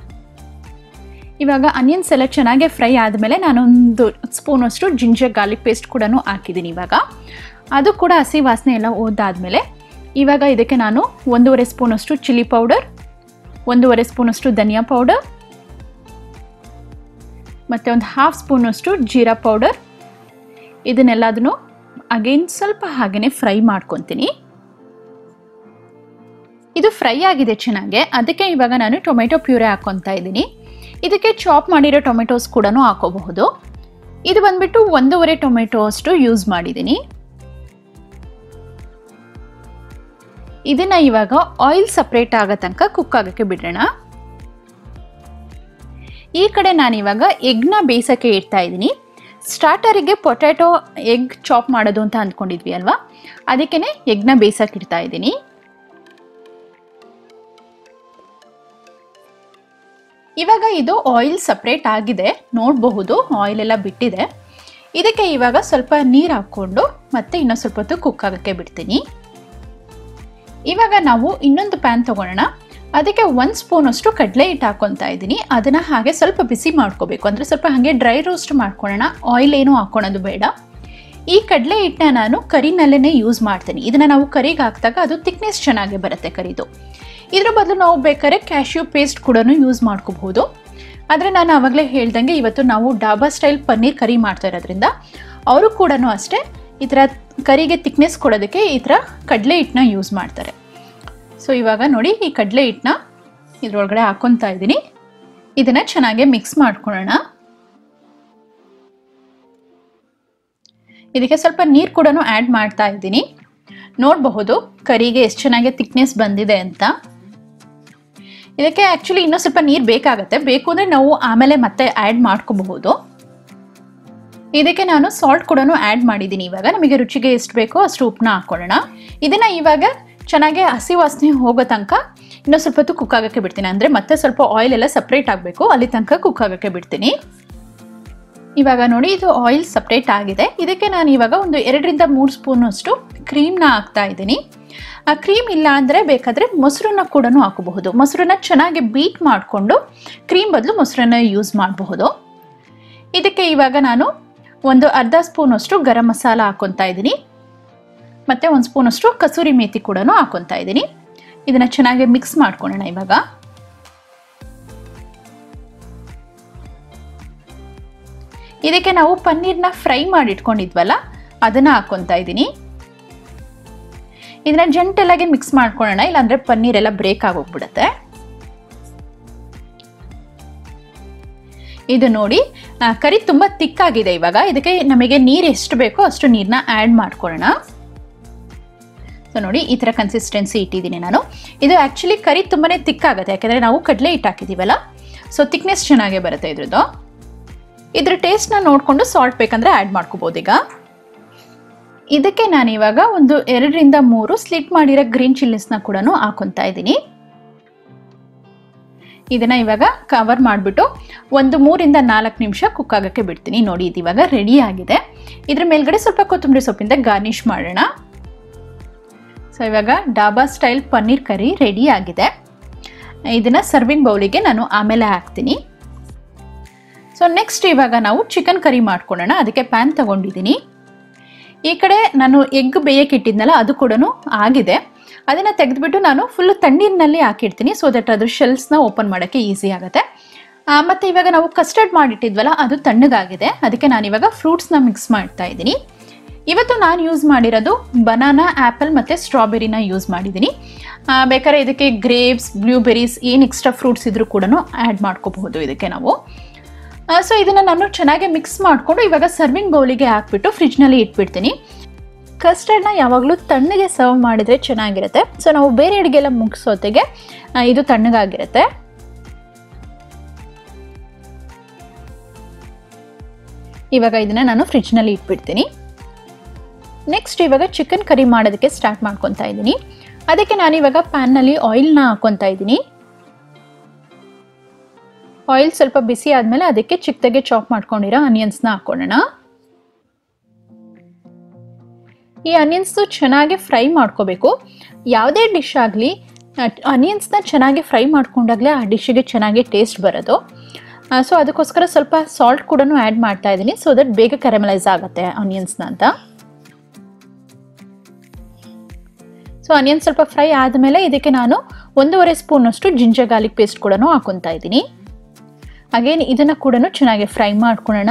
ಇವಾಗ ಅನಿಯನ್ಸ್ ಎಲ್ಲ ಚೆನ್ನಾಗಿ ಫ್ರೈ ಆದಮೇಲೆ ನಾನೊಂದು ಸ್ಪೂನಷ್ಟು ಜಿಂಜರ್ ಗಾರ್ಲಿಕ್ ಪೇಸ್ಟ್ ಕೂಡ ಹಾಕಿದ್ದೀನಿ ಇವಾಗ ಅದು ಕೂಡ ಹಸಿ ವಾಸನೆ ಎಲ್ಲ ಓದಾದಮೇಲೆ ಇವಾಗ ಇದಕ್ಕೆ ನಾನು ಒಂದೂವರೆ ಸ್ಪೂನಷ್ಟು ಚಿಲ್ಲಿ ಪೌಡರ್ ಒಂದೂವರೆ ಸ್ಪೂನಷ್ಟು ಧನಿಯಾ ಪೌಡರ್ ಮತ್ತು ಒಂದು ಹಾಫ್ ಸ್ಪೂನಷ್ಟು ಜೀರಾ ಪೌಡರ್ ಇದನ್ನೆಲ್ಲದನ್ನು ಅಗೈನ್ ಸ್ವಲ್ಪ ಹಾಗೆಯೇ ಫ್ರೈ ಮಾಡ್ಕೊತೀನಿ ಇದು ಫ್ರೈ ಆಗಿದೆ ಚೆನ್ನಾಗೆ ಅದಕ್ಕೆ ಇವಾಗ ನಾನು ಟೊಮೆಟೊ ಪ್ಯೂರೆ ಹಾಕ್ಕೊತಾ ಇದ್ದೀನಿ ಇದಕ್ಕೆ ಚಾಪ್ ಮಾಡಿರೋ ಟೊಮೆಟೊಸ್ ಕೂಡ ಹಾಕೋಬಹುದು ಇದು ಬಂದ್ಬಿಟ್ಟು ಒಂದೂವರೆ ಟೊಮೆಟೊ ಅಷ್ಟು ಯೂಸ್ ಮಾಡಿದ್ದೀನಿ ಇದನ್ನ ಇವಾಗ ಆಯಿಲ್ ಸಪ್ರೇಟ್ ಆಗೋ ತನಕ ಕುಕ್ ಆಗೋಕ್ಕೆ ಬಿಡೋಣ ಈ ಕಡೆ ನಾನು ಇವಾಗ ಎಗ್ನ ಬೇಯಿಸೋಕ್ಕೆ ಇಡ್ತಾ ಇದ್ದೀನಿ ಸ್ಟಾರ್ಟರಿಗೆ ಪೊಟ್ಯಾಟೊ ಎಗ್ ಚಾಪ್ ಮಾಡೋದು ಅಂತ ಅಂದ್ಕೊಂಡಿದ್ವಿ ಅಲ್ವಾ ಅದಕ್ಕೇ ಎಗ್ನ ಬೇಯಿಸೋಕೆ ಇಡ್ತಾ ಇದ್ದೀನಿ ಇವಾಗ ಇದು ಆಯಿಲ್ ಸಪ್ರೇಟ್ ಆಗಿದೆ ನೋಡಬಹುದು ಆಯಿಲ್ ಎಲ್ಲ ಬಿಟ್ಟಿದೆ ಇದಕ್ಕೆ ಇವಾಗ ಸ್ವಲ್ಪ ನೀರು ಹಾಕ್ಕೊಂಡು ಮತ್ತೆ ಇನ್ನೊಂದು ಸ್ವಲ್ಪ ಹೊತ್ತು ಕುಕ್ ಆಗೋಕ್ಕೆ ಬಿಡ್ತೀನಿ ಇವಾಗ ನಾವು ಇನ್ನೊಂದು ಪ್ಯಾನ್ ತೊಗೊಳ್ಳೋಣ ಅದಕ್ಕೆ ಒಂದು ಸ್ಪೂನಷ್ಟು ಕಡಲೆ ಹಿಟ್ಟು ಹಾಕ್ಕೊತಾ ಇದ್ದೀನಿ ಅದನ್ನು ಹಾಗೆ ಸ್ವಲ್ಪ ಬಿಸಿ ಮಾಡ್ಕೋಬೇಕು ಅಂದರೆ ಸ್ವಲ್ಪ ಹಾಗೆ ಡ್ರೈ ರೋಸ್ಟ್ ಮಾಡ್ಕೊಳ್ಳೋಣ ಆಯಿಲ್ ಏನೂ ಹಾಕ್ಕೊಳೋದು ಬೇಡ ಈ ಕಡಲೆ ಹಿಟ್ಟನ್ನ ನಾನು ಕರಿನಲ್ಲೇ ಯೂಸ್ ಮಾಡ್ತೀನಿ ಇದನ್ನು ನಾವು ಕರಿಗೆ ಹಾಕಿದಾಗ ಅದು ತಿಕ್ನೆಸ್ ಚೆನ್ನಾಗಿ ಬರುತ್ತೆ ಕರಿದು ಇದ್ರ ಬದಲು ನಾವು ಬೇಕಾದ್ರೆ ಕ್ಯಾಶ್ಯೂ ಪೇಸ್ಟ್ ಕೂಡ ಯೂಸ್ ಮಾಡ್ಕೋಬಹುದು ಆದರೆ ನಾನು ಆವಾಗಲೇ ಹೇಳ್ದಂಗೆ ಇವತ್ತು ನಾವು ಡಾಬಾ ಸ್ಟೈಲ್ ಪನ್ನೀರ್ ಕರಿ ಮಾಡ್ತಾ ಇರೋದ್ರಿಂದ ಅವರು ಕೂಡ ಅಷ್ಟೇ ಈ ಥರ ಕರಿಗೆ ತಿಕ್ನೆಸ್ ಕೊಡೋದಕ್ಕೆ ಈ ಥರ ಕಡಲೆ ಹಿಟ್ಟನ್ನ ಯೂಸ್ ಮಾಡ್ತಾರೆ ಸೊ ಇವಾಗ ನೋಡಿ ಈ ಕಡಲೆ ಹಿಟ್ಟನ್ನ ಇದ್ರೊಳಗಡೆ ಹಾಕ್ಕೊತಾ ಇದ್ದೀನಿ ಇದನ್ನು ಚೆನ್ನಾಗಿ ಮಿಕ್ಸ್ ಮಾಡ್ಕೊಳ್ಳೋಣ ಇದಕ್ಕೆ ಸ್ವಲ್ಪ ನೀರು ಕೂಡ ಆ್ಯಡ್ ಮಾಡ್ತಾ ಇದ್ದೀನಿ ನೋಡಬಹುದು ಕರಿಗೆ ಎಷ್ಟು ಚೆನ್ನಾಗಿ ತಿಕ್ನೆಸ್ ಬಂದಿದೆ ಅಂತ ಇದಕ್ಕೆ ಆ್ಯಕ್ಚುಲಿ ಇನ್ನೂ ಸ್ವಲ್ಪ ನೀರು ಬೇಕಾಗುತ್ತೆ ಬೇಕು ಅಂದರೆ ನಾವು ಆಮೇಲೆ ಮತ್ತೆ ಆ್ಯಡ್ ಮಾಡ್ಕೋಬಹುದು ಇದಕ್ಕೆ ನಾನು ಸಾಲ್ಟ್ ಕೂಡ ಆ್ಯಡ್ ಮಾಡಿದ್ದೀನಿ ಇವಾಗ ನಮಗೆ ರುಚಿಗೆ ಎಷ್ಟು ಬೇಕೋ ಅಷ್ಟು ಉಪ್ಪನ್ನ ಹಾಕ್ಕೊಳ್ಳೋಣ ಇದನ್ನು ಇವಾಗ ಚೆನ್ನಾಗಿ ಹಸಿ ವಾಸನೆ ಹೋಗೋ ತನಕ ಇನ್ನೂ ಸ್ವಲ್ಪ ಹೊತ್ತು ಕುಕ್ ಆಗೋಕ್ಕೆ ಬಿಡ್ತೀನಿ ಅಂದರೆ ಮತ್ತೆ ಸ್ವಲ್ಪ ಆಯಿಲ್ ಎಲ್ಲ ಸಪ್ರೇಟ್ ಆಗಬೇಕು ಅಲ್ಲಿ ತನಕ ಕುಕ್ ಆಗೋಕ್ಕೆ ಬಿಡ್ತೀನಿ ಇವಾಗ ನೋಡಿ ಇದು ಆಯಿಲ್ ಸಪ್ರೇಟ್ ಆಗಿದೆ ಇದಕ್ಕೆ ನಾನು ಇವಾಗ ಒಂದು ಎರಡರಿಂದ ಮೂರು ಸ್ಪೂನಷ್ಟು ಕ್ರೀಮ್ನ ಹಾಕ್ತಾ ಇದ್ದೀನಿ ಆ ಕ್ರೀಮ್ ಇಲ್ಲ ಅಂದರೆ ಬೇಕಾದರೆ ಮೊಸರನ್ನ ಕೂಡ ಹಾಕಬಹುದು ಮೊಸರನ್ನ ಚೆನ್ನಾಗಿ ಬೀಟ್ ಮಾಡಿಕೊಂಡು ಕ್ರೀಮ್ ಬದಲು ಮೊಸರನ್ನ ಯೂಸ್ ಮಾಡಬಹುದು ಇದಕ್ಕೆ ಇವಾಗ ನಾನು ಒಂದು ಅರ್ಧ ಸ್ಪೂನಷ್ಟು ಗರಂ ಮಸಾಲ ಹಾಕ್ಕೊತಾ ಇದ್ದೀನಿ ಮತ್ತು ಒಂದು ಸ್ಪೂನಷ್ಟು ಕಸೂರಿ ಮೇಥಿ ಕೂಡ ಹಾಕ್ಕೊತಾ ಇದ್ದೀನಿ ಇದನ್ನು ಚೆನ್ನಾಗಿ ಮಿಕ್ಸ್ ಮಾಡ್ಕೊಳ್ಳೋಣ ಇವಾಗ ಇದಕ್ಕೆ ನಾವು ಪನ್ನೀರ್ನ ಫ್ರೈ ಮಾಡಿ ಇಟ್ಕೊಂಡಿದ್ವಲ್ಲ ಅದನ್ನು ಹಾಕ್ಕೊತಾ ಇದ್ದೀನಿ ಇದನ್ನ ಜಂಟಲಾಗಿ ಮಿಕ್ಸ್ ಮಾಡ್ಕೊಳ್ಳೋಣ ಇಲ್ಲಾಂದ್ರೆ ಪನ್ನೀರ್ ಎಲ್ಲ ಬ್ರೇಕ್ ಆಗೋಗ್ಬಿಡುತ್ತೆ ಇದು ನೋಡಿ ಆ, ಕರಿ ತುಂಬ ತಿಕ್ಕಾಗಿದೆ ಇವಾಗ ಇದಕ್ಕೆ ನಮಗೆ ನೀರು ಎಷ್ಟು ಬೇಕೋ ಅಷ್ಟು ನೀರನ್ನ ಆ್ಯಡ್ ಮಾಡ್ಕೊಳ್ಳೋಣ ಸೊ ನೋಡಿ ಈ ಥರ ಕನ್ಸಿಸ್ಟೆನ್ಸಿ ಇಟ್ಟಿದ್ದೀನಿ ನಾನು ಇದು ಆ್ಯಕ್ಚುಲಿ ಕರಿ ತುಂಬಾ ತಿಕ್ಕಾಗುತ್ತೆ ಯಾಕಂದರೆ ನಾವು ಕಡಲೆ ಹಿಟ್ಟು ಹಾಕಿದ್ದೀವಲ್ಲ ಸೊ ತಿಕ್ನೆಸ್ ಚೆನ್ನಾಗೇ ಬರುತ್ತೆ ಇದ್ರದ್ದು ಇದ್ರ ಟೇಸ್ಟ್ನ ನೋಡಿಕೊಂಡು ಸಾಲ್ಟ್ ಬೇಕಂದ್ರೆ ಆ್ಯಡ್ ಮಾಡ್ಕೋಬೋದು ಈಗ ಇದಕ್ಕೆ ನಾನು ಇವಾಗ ಒಂದು ಎರಡರಿಂದ ಮೂರು ಸ್ಲಿಟ್ ಮಾಡಿರೋ ಗ್ರೀನ್ ಚಿಲ್ಲಿಸ್ನ ಕೂಡ ಹಾಕೊತಾ ಇದ್ದೀನಿ ಇದನ್ನ ಇವಾಗ ಕವರ್ ಮಾಡಿಬಿಟ್ಟು ಒಂದು ಮೂರಿಂದ ನಾಲ್ಕು ನಿಮಿಷ ಕುಕ್ ಆಗೋಕ್ಕೆ ಬಿಡ್ತೀನಿ ನೋಡಿ ಇದು ಇವಾಗ ರೆಡಿ ಆಗಿದೆ ಇದ್ರ ಮೇಲ್ಗಡೆ ಸ್ವಲ್ಪ ಕೊತ್ತಂಬರಿ ಸೊಪ್ಪಿಂದ ಗಾರ್ನಿಷ್ ಮಾಡೋಣ ಸೊ ಇವಾಗ dhaba style paneer curry ready ಆಗಿದೆ ಇದನ್ನ ಸರ್ವಿಂಗ್ ಬೌಲಿಗೆ ನಾನು ಆಮೇಲೆ ಹಾಕ್ತೀನಿ ಸೊ ನೆಕ್ಸ್ಟ್ ಇವಾಗ ನಾವು ಚಿಕನ್ ಕರಿ ಮಾಡ್ಕೊಳ್ಳೋಣ ಅದಕ್ಕೆ ಪ್ಯಾನ್ ತಗೊಂಡಿದ್ದೀನಿ ಈ ಕಡೆ ನಾನು ಎಗ್ ಬೇಯಕ್ಕೆ ಇಟ್ಟಿದ್ನಲ್ಲ ಅದು ಕೂಡ ಆಗಿದೆ ಅದನ್ನು ತೆಗೆದುಬಿಟ್ಟು ನಾನು ಫುಲ್ ತಣ್ಣೀರಿನಲ್ಲಿ ಹಾಕಿಡ್ತೀನಿ ಸೊ ದಟ್ ಅದ್ರ ಶೆಲ್ಸ್ನ ಓಪನ್ ಮಾಡೋಕ್ಕೆ ಈಸಿ ಆಗುತ್ತೆ ಆ, ಮತ್ತೆ ಇವಾಗ ನಾವು ಕಸ್ಟರ್ಡ್ ಮಾಡಿಟ್ಟಿದ್ವಲ್ಲ ಅದು ತಣ್ಣಗಾಗಿದೆ ಅದಕ್ಕೆ ನಾನು ಇವಾಗ ಫ್ರೂಟ್ಸ್ನ ಮಿಕ್ಸ್ ಮಾಡ್ತಾ ಇದ್ದೀನಿ ಇವತ್ತು ನಾನು ಯೂಸ್ ಮಾಡಿರೋದು ಬನಾನಾ ಆ್ಯಪಲ್ ಮತ್ತು ಸ್ಟ್ರಾಬೆರಿನ ಯೂಸ್ ಮಾಡಿದ್ದೀನಿ ಆ, ಬೇಕಾದ್ರೆ ಇದಕ್ಕೆ ಗ್ರೇಪ್ಸ್ ಬ್ಲೂಬೆರೀಸ್ ಏನು ಎಕ್ಸ್ಟ್ರಾ ಫ್ರೂಟ್ಸ್ ಇದ್ರೂ ಕೂಡ ಆ್ಯಡ್ ಮಾಡ್ಕೋಬಹುದು ಇದಕ್ಕೆ ನಾವು ಸೊ ಇದನ್ನು ನಾನು ಚೆನ್ನಾಗಿ ಮಿಕ್ಸ್ ಮಾಡಿಕೊಂಡು ಇವಾಗ ಸರ್ವಿಂಗ್ ಬೌಲಿಗೆ ಹಾಕ್ಬಿಟ್ಟು ಫ್ರಿಜ್ನಲ್ಲಿ ಇಟ್ಬಿಡ್ತೀನಿ ಕಸ್ಟರ್ಡ್ನ ಯಾವಾಗಲೂ ತಣ್ಣಗೆ ಸರ್ವ್ ಮಾಡಿದರೆ ಚೆನ್ನಾಗಿರುತ್ತೆ ಸೊ ನಾವು ಬೇರೆ ಅಡುಗೆಲ್ಲ ಮುಗಿಸೋತೆಗೆ ಆ, ಇದು ತಣ್ಣಗಾಗಿರುತ್ತೆ ಇವಾಗ ಇದನ್ನ ನಾನು ಫ್ರಿಜ್ನಲ್ಲಿ ಇಟ್ಬಿಡ್ತೀನಿ ನೆಕ್ಸ್ಟ್ ಇವಾಗ ಚಿಕನ್ ಕರಿ ಮಾಡೋದಕ್ಕೆ ಸ್ಟಾರ್ಟ್ ಮಾಡ್ಕೊತಾ ಇದ್ದೀನಿ ಅದಕ್ಕೆ ನಾನು ಇವಾಗ ಪ್ಯಾನ್ನಲ್ಲಿ ಆಯಿಲ್ನ ಹಾಕ್ಕೊತಾ ಇದ್ದೀನಿ ಆಯಿಲ್ ಸ್ವಲ್ಪ ಬಿಸಿ ಆದಮೇಲೆ ಅದಕ್ಕೆ ಚಿಕ್ಕದಾಗೆ ಚಾಪ್ ಮಾಡ್ಕೊಂಡಿರೋ ಆನಿಯನ್ಸ್ನ ಹಾಕೊಳ್ಳೋಣ ಈ ಆನಿಯನ್ಸ್ದು ಚೆನ್ನಾಗಿ ಫ್ರೈ ಮಾಡ್ಕೋಬೇಕು ಯಾವುದೇ ಡಿಶ್ ಆಗಲಿ ಆನಿಯನ್ಸ್ನ ಚೆನ್ನಾಗಿ ಫ್ರೈ ಮಾಡ್ಕೊಂಡಾಗಲೇ ಆ ಡಿಶ್ಶಿಗೆ ಚೆನ್ನಾಗಿ ಟೇಸ್ಟ್ ಬರೋದು ಸೊ ಅದಕ್ಕೋಸ್ಕರ ಸ್ವಲ್ಪ ಸಾಲ್ಟ್ ಕೂಡ ಆ್ಯಡ್ ಮಾಡ್ತಾ ಇದ್ದೀನಿ ಸೊ ದಟ್ ಬೇಗ ಕ್ಯಾರಮಲೈಸ್ ಆಗುತ್ತೆ ಆನಿಯನ್ಸ್ನ ಅಂತ ಸೊ ಆನಿಯನ್ ಸ್ವಲ್ಪ ಫ್ರೈ ಆದಮೇಲೆ ಇದಕ್ಕೆ ನಾನು ಒಂದೂವರೆ ಸ್ಪೂನಷ್ಟು ಜಿಂಜರ್ ಗಾರ್ಲಿಕ್ ಪೇಸ್ಟ್ ಕೂಡ ಹಾಕೊತಾ ಇದ್ದೀನಿ ಅಗೇನ್ ಇದನ್ನು ಕೂಡ ಚೆನ್ನಾಗಿ ಫ್ರೈ ಮಾಡ್ಕೊಳ್ಳೋಣ